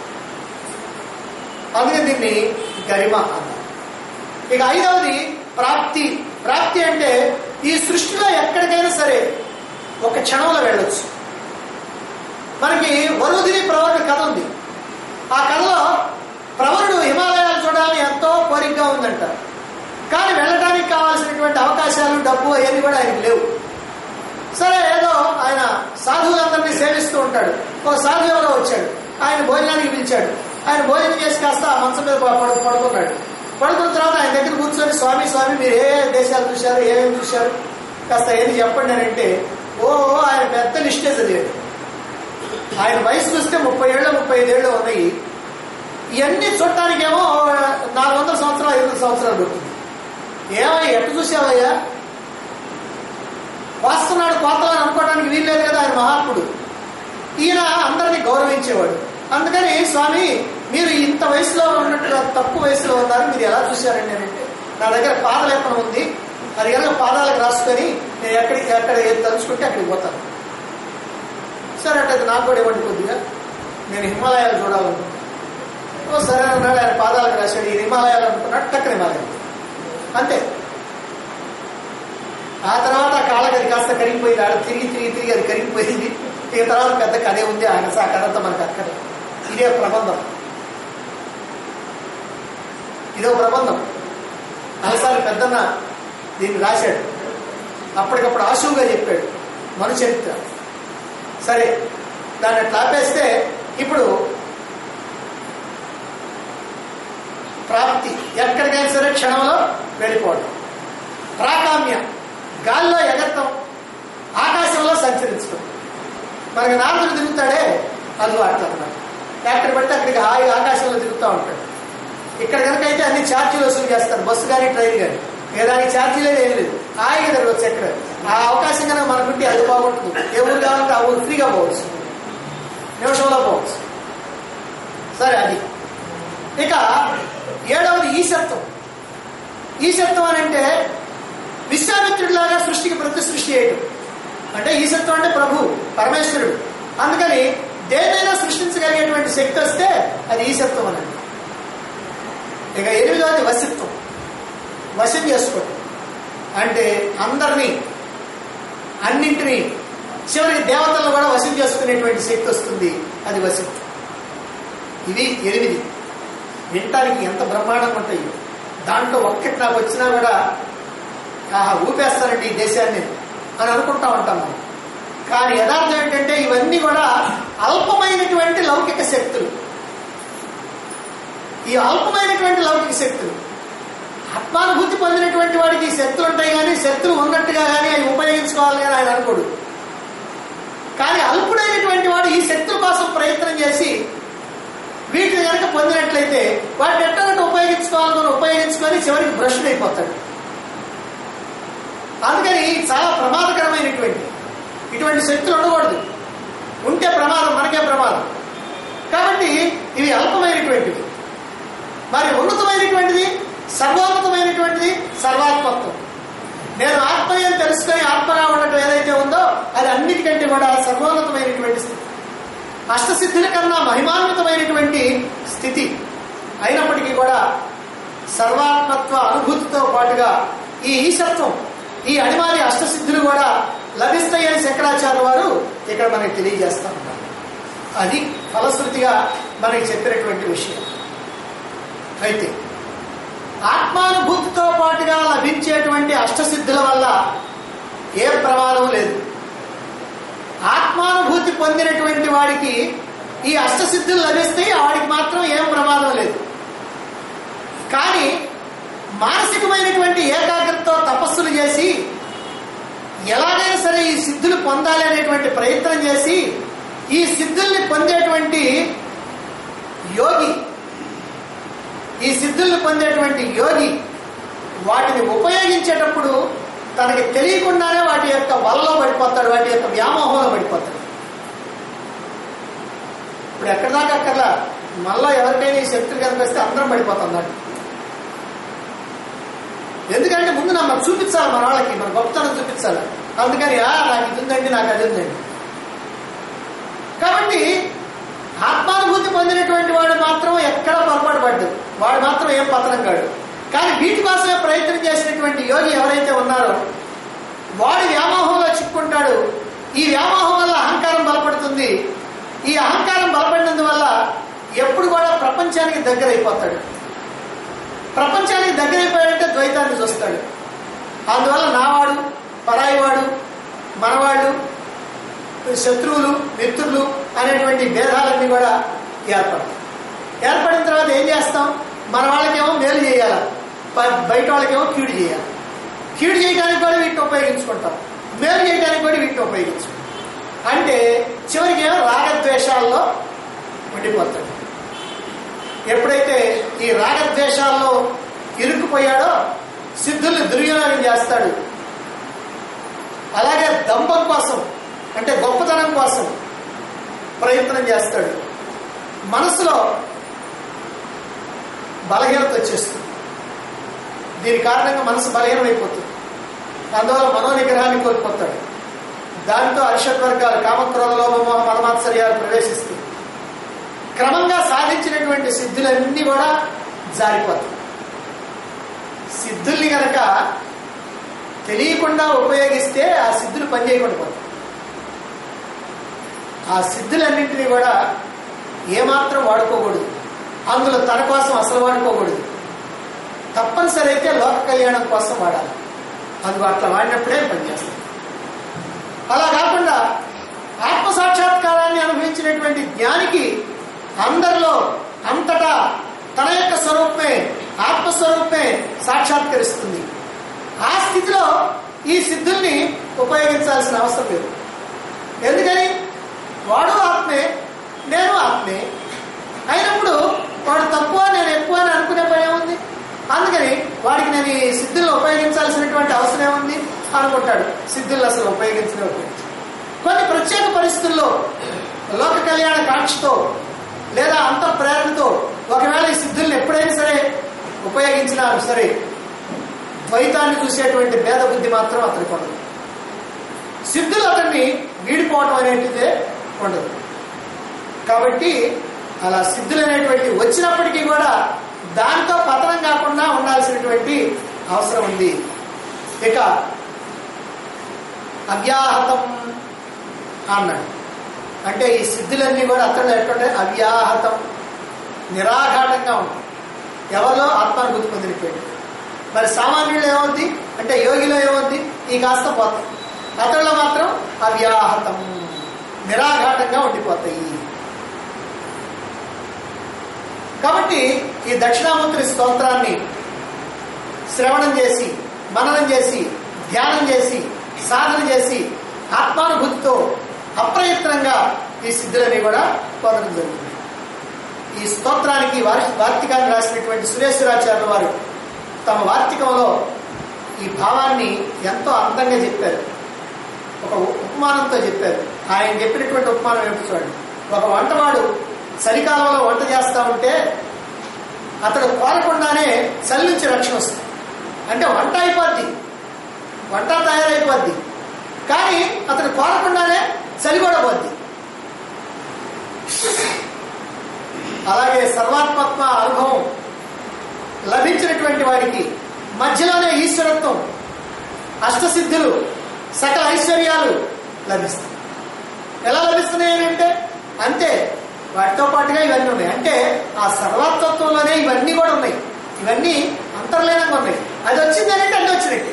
Speaker 1: అందుకే దీన్ని గరిమ అన్నారు ఇక ఐదవది ప్రాప్తి ప్రాప్తి అంటే ఈ సృష్టిలో ఎక్కడికైనా సరే ఒక క్షణంలో వెళ్ళొచ్చు మనకి వరుదిని ప్రవరుడు కథ ఉంది ఆ కథలో ప్రవరుడు హిమాలయాలు చూడాలని ఎంతో కోరికగా ఉందంట కానీ వెళ్ళడానికి కావాల్సినటువంటి అవకాశాలు డబ్బు అవన్నీ కూడా ఆయనకు లేవు సరే ఏదో ఆయన సాధువులందరినీ సేవిస్తూ ఉంటాడు ఒక సాధువుగా వచ్చాడు ఆయన భోజనానికి పిలిచాడు ఆయన భోజనం చేసి కాస్త ఆ మంచం మీద పడు పడుకున్నాడు పడుకున్న తర్వాత ఆయన దగ్గర కూర్చొని స్వామి స్వామి మీరు ఏ ఏ దేశాలు చూశారు ఏమేమి చూశారు కాస్త ఏది చెప్పండి అని అంటే ఓ ఆయన పెద్ద లిస్టే చదివాడు ఆయన వయసు చూస్తే ముప్పై ఏళ్ళు ముప్పై ఐదేళ్ళు ఉన్నాయి ఇవన్నీ చూడటానికేమో నాలుగు వందల సంవత్సరాలు ఐదు వందల సంవత్సరాలు పడుతుంది ఏమయ్యా ఎట్టు చూసావయ్యా వాస్తున్నాడు కోతలని అనుకోవడానికి వీల్లేదు కదా ఆయన మహాత్ముడు ఈయన అందరినీ గౌరవించేవాడు అందుకని స్వామి మీరు ఇంత వయసులో ఉన్నట్టుగా తక్కువ వయసులో ఉన్నారు మీరు ఎలా చూశారండి అని అంటే నా దగ్గర పాదలేపనం ఉంది అది కనుక పాదాలకు రాసుకొని నేను ఎక్కడికి ఎక్కడ ఏది తలుచుకుంటే అక్కడికి పోతాను సరే అంటే అది నాకు కూడా ఇవ్వండి కొద్దిగా నేను హిమాలయాలు చూడాలనుకుంటున్నాను ఓ సరే అన్నాడు ఆయన పాదాలకు రాశాడు ఈ హిమాలయాలు అనుకున్నాడు టక్కన హిమాలయాలు అంతే ఆ తర్వాత ఆ కాళ్ళకి అది కాస్త కరిగిపోయింది ఆడ తిరిగి తిరిగి తిరిగి అది కరిగిపోయింది ఇక తర్వాత పెద్ద కథే ఉంది ఆయన ఆ కథ అంతా మనకు అక్కడ ఇదే ప్రబంధం ఇదో ప్రబంధం అనసారి పెద్దన్న దీన్ని రాశాడు అప్పటికప్పుడు ఆశువుగా చెప్పాడు మన చరిత్ర సరే దాన్ని అట్లా ఆపేస్తే ఇప్పుడు ప్రాప్తి ఎక్కడికైనా సరే క్షణంలో వెళ్ళిపోవడం ప్రాకామ్య గాల్లో ఎగరటం ఆకాశంలో సంచరించడం మనకి నారదుడు తిరుగుతాడే అది అట్లా అన్నమాట ఎక్కడ పడితే అక్కడికి హాయిగా ఆకాశంలో తిరుగుతూ ఉంటాడు ఇక్కడ కనుక అయితే అన్ని ఛార్జీలు వసూలు చేస్తారు బస్సు కానీ ట్రైన్ కానీ ఇక దానికి ఛార్జీ లేదు ఏం లేదు హాయిగా తిరగచ్చు ఎక్కడ ఆ అవకాశం కనుక మనకుంటే అది బాగుంటుంది ఏ ఊరు కావాలంటే ఆ ఊరు ఫ్రీగా పోవచ్చు నిమిషంలో పోవచ్చు సరే అది ఇక ఏడవది ఈశత్వం ఈశత్వం అని అంటే విశ్వామిత్రుడిలాగా సృష్టికి ప్రతి సృష్టి చేయడం అంటే ఈశత్వం అంటే ప్రభు పరమేశ్వరుడు అందుకని దేనైనా సృష్టించగలిగేటువంటి శక్తి వస్తే అది ఈశత్వం అనండి ఇక ఎనిమిదవది వశిత్వం వశం చేసుకోవడం అంటే అందరినీ అన్నింటినీ చివరికి దేవతలను కూడా వశం చేసుకునేటువంటి శక్తి వస్తుంది అది వశిత్వం ఇవి ఎనిమిది వినటానికి ఎంత బ్రహ్మాండంగా ఉంటాయి దాంట్లో ఒక్కటి నాకు వచ్చినా కూడా ఆహా ఊపేస్తానండి ఈ దేశాన్ని అని అనుకుంటా ఉంటాం మనం కానీ యథార్థం ఏంటంటే ఇవన్నీ కూడా అల్పమైనటువంటి లౌకిక శక్తులు ఈ అల్పమైనటువంటి లౌకిక శక్తులు ఆత్మానుభూతి పొందినటువంటి వాడికి ఈ శక్తులు ఉంటాయి కానీ శక్తులు ఉన్నట్టుగా కానీ అవి ఉపయోగించుకోవాలి కానీ ఆయన అనుకోడు కానీ అల్పుడైనటువంటి వాడు ఈ శక్తుల కోసం ప్రయత్నం చేసి వీటిని కనుక పొందినట్లయితే వాటిని ఎట్లా ఉపయోగించుకోవాలని ఉపయోగించుకొని చివరికి భ్రష్డ్ అయిపోతాడు అందుకని చాలా ప్రమాదకరమైనటువంటి ఇటువంటి శక్తులు ఉండకూడదు ఉంటే ప్రమాదం మనకే ప్రమాదం కాబట్టి ఇవి అల్పమైనటువంటివి మరి ఉన్నతమైనటువంటిది సర్వోన్నతమైనటువంటిది సర్వాత్మత్వం నేను ఆత్మయం తెలుసుకొని ఆత్మగా ఉండటం ఏదైతే ఉందో అది అన్నిటికంటే కూడా సర్వోన్నతమైనటువంటి స్థితి అష్టసిద్ధుల కన్నా మహిమాన్వితమైనటువంటి స్థితి అయినప్పటికీ కూడా సర్వాత్మత్వ అనుభూతితో పాటుగా ఈ ఈశత్వం ఈ అనిమాది అష్టసిద్ధులు కూడా లభిస్తాయని శంకరాచార్య వారు ఇక్కడ మనకి తెలియజేస్తా ఉన్నారు అది ఫలశ్రుతిగా మనకి చెప్పినటువంటి విషయం అయితే ఆత్మానుభూతితో పాటుగా లభించేటువంటి అష్టసిద్ధుల వల్ల ఏ ప్రమాదం లేదు ఆత్మానుభూతి పొందినటువంటి వాడికి ఈ అష్టసిద్ధులు లభిస్తే వాడికి మాత్రం ఏం ప్రమాదం లేదు కానీ మానసికమైనటువంటి ఏకాగ్రతతో తపస్సులు చేసి ఎలాగైనా సరే ఈ సిద్ధులు పొందాలి అనేటువంటి ప్రయత్నం చేసి ఈ సిద్ధుల్ని పొందేటువంటి యోగి ఈ సిద్ధుల్ని పొందేటువంటి యోగి వాటిని ఉపయోగించేటప్పుడు తనకి తెలియకుండానే వాటి యొక్క వలలో పడిపోతాడు వాటి యొక్క వ్యామోహంలో పడిపోతాడు ఇప్పుడు ఎక్కడి దాకా అక్కర్లా మళ్ళా ఎవరికైనా ఈ శక్తులు కనిపిస్తే అందరం పడిపోతాం దాన్ని ఎందుకంటే ముందు నా మనకు చూపించాలి మన వాళ్ళకి మన గొప్పతనం చూపించాలి అందుకని ఆ నాకు ఇది ఉందండి నాకు అది ఉందండి కాబట్టి ఆత్మానుభూతి పొందినటువంటి వాడు మాత్రం ఎక్కడ పొరపాటు పడ్డు వాడు మాత్రం ఏం పతనం కాడు కానీ వీటి కోసమే ప్రయత్నం చేసినటువంటి యోగి ఎవరైతే ఉన్నారో వాడు వ్యామోహంలో చిక్కుంటాడు ఈ వ్యామోహం వల్ల అహంకారం బలపడుతుంది ఈ అహంకారం బలపడినందువల్ల ఎప్పుడు కూడా ప్రపంచానికి దగ్గర అయిపోతాడు ప్రపంచానికి దగ్గర అయిపోయాడంటే ద్వైతాన్ని చూస్తాడు అందువల్ల నావాడు పరాయివాడు మనవాడు శత్రువులు మిత్రులు అనేటువంటి భేదాలన్నీ కూడా ఏర్పడతాయి ఏర్పడిన తర్వాత ఏం చేస్తాం మన వాళ్ళకేమో మేలు చేయాలి ప- బయట వాళ్ళకేమో కీడు చేయాలి కీడు చేయడానికి కూడా వీటిని ఉపయోగించుకుంటాం మేలు చేయడానికి కూడా వీటిని ఉపయోగించుకుంటాం అంటే చివరికి ఏమో రాగద్వేషాల్లో ఉండిపోతాడు ఎప్పుడైతే ఈ రాగద్వేషాల్లో ఇరుక్కుపోయాడో సిద్ధుల్ని దుర్వినియోగం చేస్తాడు అలాగే దంపం కోసం అంటే గొప్పతనం కోసం ప్రయత్నం చేస్తాడు మనసులో బలహీనత వచ్చేస్తుంది దీని కారణంగా మనసు బలహీనమైపోతుంది అందువల్ల మనోనిగ్రహాన్ని కోల్పోతాడు దాంతో అరిషడ్ వర్గాలు కామక్రోధ లోభమోహ మలమాత్సర్యాలు ప్రవేశిస్తాయి క్రమంగా సాధించినటువంటి సిద్ధులన్నీ కూడా జారిపోతాయి సిద్ధుల్ని గనక తెలియకుండా ఉపయోగిస్తే ఆ సిద్ధులు పనిచేయకుండా పోతాయి ఆ సిద్ధులన్నింటినీ కూడా ఏమాత్రం వాడుకోకూడదు అందులో తన కోసం అసలు వాడుకోకూడదు తప్పనిసరి అయితే లోక కళ్యాణం కోసం వాడాలి అది అట్లా వాడినప్పుడే పనిచేస్తుంది అలా కాకుండా ఆత్మ సాక్షాత్కారాన్ని అనుభవించినటువంటి జ్ఞానికి అందరిలో అంతటా తన యొక్క స్వరూపమే ఆత్మస్వరూపమే సాక్షాత్కరిస్తుంది ఆ స్థితిలో ఈ సిద్ధుల్ని ఉపయోగించాల్సిన అవసరం లేదు ఎందుకని వాడు ఆత్మే నేను ఆత్మే అయినప్పుడు వాడు తక్కువ నేను ఎక్కువ అని అనుకునే పని ఏముంది అందుకని వాడికి నేను ఈ సిద్ధులను ఉపయోగించాల్సినటువంటి అవసరం ఏముంది అనుకుంటాడు సిద్ధులు అసలు ఉపయోగించలే ఉపయోగించు కొన్ని ప్రత్యేక పరిస్థితుల్లో లోక కళ్యాణ కాంక్షతో లేదా అంత ప్రేరణతో ఒకవేళ ఈ సిద్ధుల్ని ఎప్పుడైనా సరే ఉపయోగించినా సరే ద్వైతాన్ని చూసేటువంటి భేద బుద్ధి మాత్రం అతనికి ఉండదు సిద్ధులు అతన్ని వీడిపోవటం అనేటిదే ఉండదు కాబట్టి అలా సిద్ధులు అనేటువంటి వచ్చినప్పటికీ కూడా దాంతో పతనం కాకుండా ఉండాల్సినటువంటి అవసరం ఉంది ఇక అవ్యాహతం అన్నాడు అంటే ఈ సిద్ధులన్నీ కూడా అతను ఎట్లుంటే అవ్యాహతం నిరాఘాటంగా ఉంటాయి ఎవరిలో ఆత్మానుభూతి పొందినటువంటి మరి సామాన్యులు ఏమవుద్ది అంటే యోగిలో ఏమవుద్ది ఈ కాస్త పోతాయి అతడిలో మాత్రం అవ్యాహతం నిరాఘాటంగా ఉండిపోతాయి కాబట్టి ఈ దక్షిణామూర్తి స్తోత్రాన్ని శ్రవణం చేసి మననం చేసి ధ్యానం చేసి సాధన చేసి ఆత్మానుభూతితో అప్రయత్నంగా ఈ సిద్ధులని కూడా పొందడం జరుగుతుంది ఈ స్తోత్రానికి వారి వార్తికాన్ని రాసినటువంటి సురేశ్వరాచార్య వారు తమ వార్తికంలో ఈ భావాన్ని ఎంతో అందంగా చెప్పారు ఒక ఉపమానంతో చెప్పారు ఆయన చెప్పినటువంటి ఉపమానం ఏమిటి చూడండి ఒక వంటవాడు చలికాలంలో వంట చేస్తా ఉంటే అతడు కోరకుండానే చలి నుంచి రక్షణ వస్తుంది అంటే వంట అయిపోద్ది వంట తయారైపోద్ది కానీ అతడు కోరకుండానే చలి కూడా పోద్ది అలాగే సర్వాత్మత్వ అనుభవం లభించినటువంటి వాడికి మధ్యలోనే ఈశ్వరత్వం అష్టసిద్ధులు సకల ఐశ్వర్యాలు లభిస్తాయి ఎలా లభిస్తున్నాయి అంటే అంతే వాటితో పాటుగా ఇవన్నీ ఉన్నాయి అంటే ఆ సర్వాత్మత్వంలోనే ఇవన్నీ కూడా ఉన్నాయి ఇవన్నీ అంతర్లీనంగా ఉన్నాయి అది వచ్చింది అంటే అన్నీ వచ్చినట్టే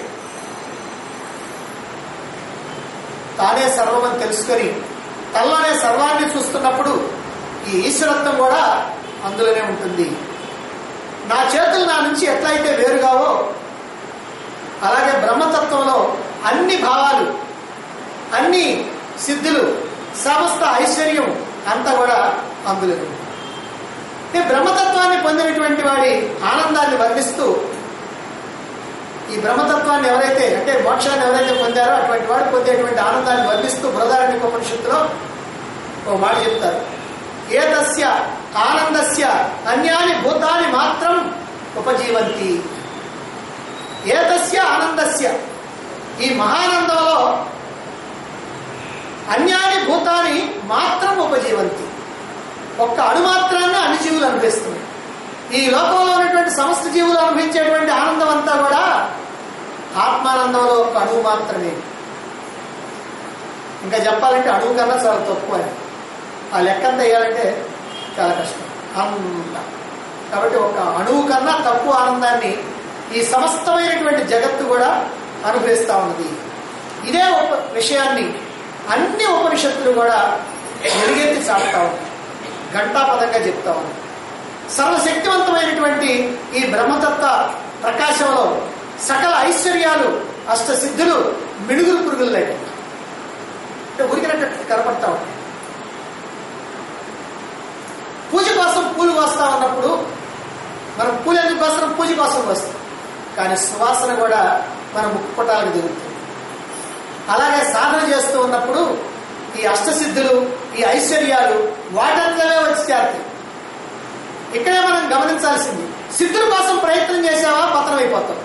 Speaker 1: తానే సర్వమని తెలుసుకొని తనలోనే సర్వాన్ని చూస్తున్నప్పుడు ఈ ఈశ్వరత్వం కూడా అందులోనే ఉంటుంది నా చేతులు నా నుంచి ఎట్లయితే వేరుగావో అలాగే బ్రహ్మతత్వంలో అన్ని భావాలు అన్ని సిద్ధులు సమస్త ఐశ్వర్యం అంతా కూడా అందులోనే ఉంది. ఈ బ్రహ్మతత్వాన్ని పొందినటువంటి వాడి ఆనందాన్ని వర్ణిస్తూ ఈ బ్రహ్మతత్వాన్ని ఎవరైతే అంటే మోక్షాన్ని ఎవరైతే పొందారో అటువంటి వాడు పొందేటువంటి ఆనందాన్ని వర్ణిస్తూ బృహదారణ్య ఉపనిషత్తులో ఓ మాట చెప్తారు ఏతస్య ఆనందస్య అన్యాని భూతాన్ని మాత్రం ఉపజీవంతి ఏతస్య ఆనందస్య ఈ మహానందంలో అన్యాని భూతాన్ని మాత్రం ఉపజీవంతి ఒక్క అణు మాత్రాన్ని అన్ని జీవులు అనుభవిస్తున్నాయి ఈ లోకంలో ఉన్నటువంటి సమస్త జీవులు అనుభవించేటువంటి ఆనందం అంతా కూడా ఆత్మానందంలో ఒక అణువు మాత్రమే ఇంకా చెప్పాలంటే అణువు కన్నా చాలా తక్కువ అని ఆ లెక్కంతా వేయాలంటే చాలా కష్టం అంత కాబట్టి ఒక అణువు కన్నా తక్కువ ఆనందాన్ని ఈ సమస్తమైనటువంటి జగత్తు కూడా అనుభవిస్తూ ఉన్నది ఇదే ఒక విషయాన్ని అన్ని ఉపనిషత్తులు కూడా ఎలుగెత్తి చాపుతా ఉన్నాయి ఘంటాపదంగా చెప్తా ఉన్నాయి సర్వశక్తివంతమైనటువంటి ఈ బ్రహ్మతత్వ ప్రకాశంలో సకల ఐశ్వర్యాలు అష్టసిద్ధులు మిడుగురు పురుగులు లేక అంటే ఉరికినట్టు కనపడతా ఉంటాయి పూజ కోసం పూలు వస్తా ఉన్నప్పుడు మనం పూలు ఎందుకు వస్తున్నాం పూజ కోసం వస్తాం కానీ సువాసన కూడా మన ముక్కుపటాలకు దిగుతుంది అలాగే సాధన చేస్తూ ఉన్నప్పుడు ఈ అష్టసిద్ధులు ఈ ఐశ్వర్యాలు వాటంతలే వచ్చి చేరుతాయి ఇక్కడే మనం గమనించాల్సింది సిద్ధుల కోసం ప్రయత్నం చేసావా పతనం అయిపోతాం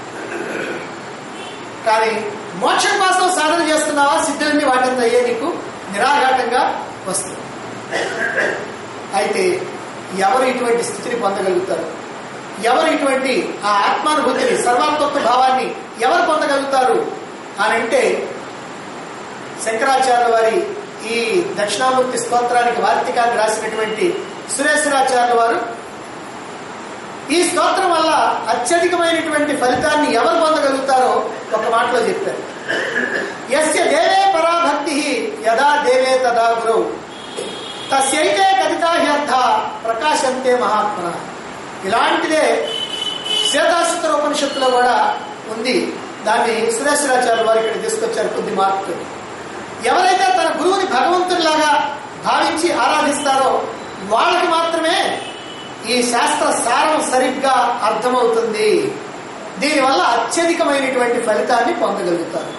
Speaker 1: కానీ మోక్షం కోసం సాధన చేస్తున్నావా సిద్ధులన్నీ వాటింత అయ్యే నీకు నిరాఘాటంగా వస్తుంది అయితే ఎవరు ఇటువంటి స్థితిని పొందగలుగుతారు ఎవరు ఇటువంటి ఆ ఆత్మానుభూతిని సర్వాత్మత్వ భావాన్ని ఎవరు పొందగలుగుతారు అని అంటే శంకరాచార్యుల వారి ఈ దక్షిణామూర్తి స్తోత్రానికి వార్తికాన్ని రాసినటువంటి సురేశ్వరాచార్యుల వారు ఈ స్తోత్రం వల్ల అత్యధికమైనటువంటి ఫలితాన్ని ఎవరు పొందగలుగుతారో ఒక మాటలో చెప్పారు ఎస్య దేవే పరాభక్తి యదా దేవే తదా గురవు తస్యైతే కథితాహ్యర్థ ప్రకాశంతే మహాత్మ ఇలాంటిదే శ్వేతాశుతర ఉపనిషత్తులో కూడా ఉంది దాన్ని సురేశ్వరాచార్య వారు ఇక్కడ తీసుకొచ్చారు కొద్ది మార్పు ఎవరైతే తన గురువుని భగవంతునిలాగా భావించి ఆరాధిస్తారో వాళ్ళకి మాత్రమే ఈ శాస్త్ర సారం సరిగ్గా అర్థమవుతుంది దీనివల్ల అత్యధికమైనటువంటి ఫలితాన్ని పొందగలుగుతారు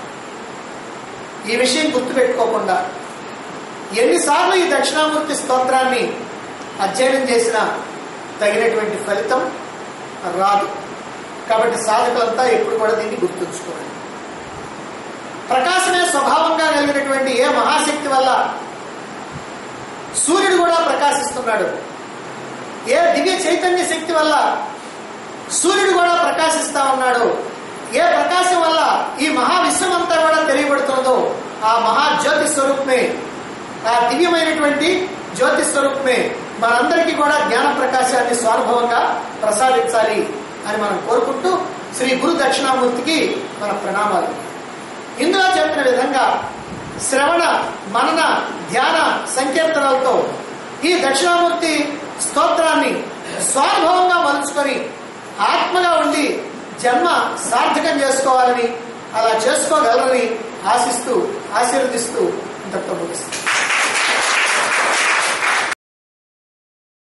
Speaker 1: ఈ విషయం గుర్తుపెట్టుకోకుండా ఎన్నిసార్లు ఈ దక్షిణామూర్తి స్తోత్రాన్ని అధ్యయనం చేసినా తగినటువంటి ఫలితం రాదు కాబట్టి సాధకులంతా ఎప్పుడు కూడా దీన్ని గుర్తుంచుకోవాలి ప్రకాశమే స్వభావంగా కలిగినటువంటి ఏ మహాశక్తి వల్ల సూర్యుడు కూడా ప్రకాశిస్తున్నాడు ఏ దివ్య చైతన్య శక్తి వల్ల సూర్యుడు కూడా ప్రకాశిస్తా ఉన్నాడు ఏ ప్రకాశం వల్ల ఈ మహావిశ్వం అంతా కూడా తెలియబడుతున్నదో ఆ మహాజ్యోతి స్వరూపమే ఆ దివ్యమైనటువంటి జ్యోతి స్వరూపమే మనందరికీ కూడా జ్ఞాన ప్రకాశాన్ని స్వానుభవంగా ప్రసాదించాలి అని మనం కోరుకుంటూ శ్రీ గురు దక్షిణామూర్తికి మన ప్రణామాలు ఇందులో చెప్పిన విధంగా శ్రవణ మనన ధ్యాన సంకీర్తనలతో ఈ దక్షిణామూర్తి స్తోత్రాన్ని స్వానుభవంగా మలుచుకొని ఆత్మగా ఉండి జన్మ సార్థకం చేసుకోవాలని అలా చేసుకోగలరని ఆశిస్తూ ఆశీర్వదిస్తూ ఇంతటితో ముగిస్తాను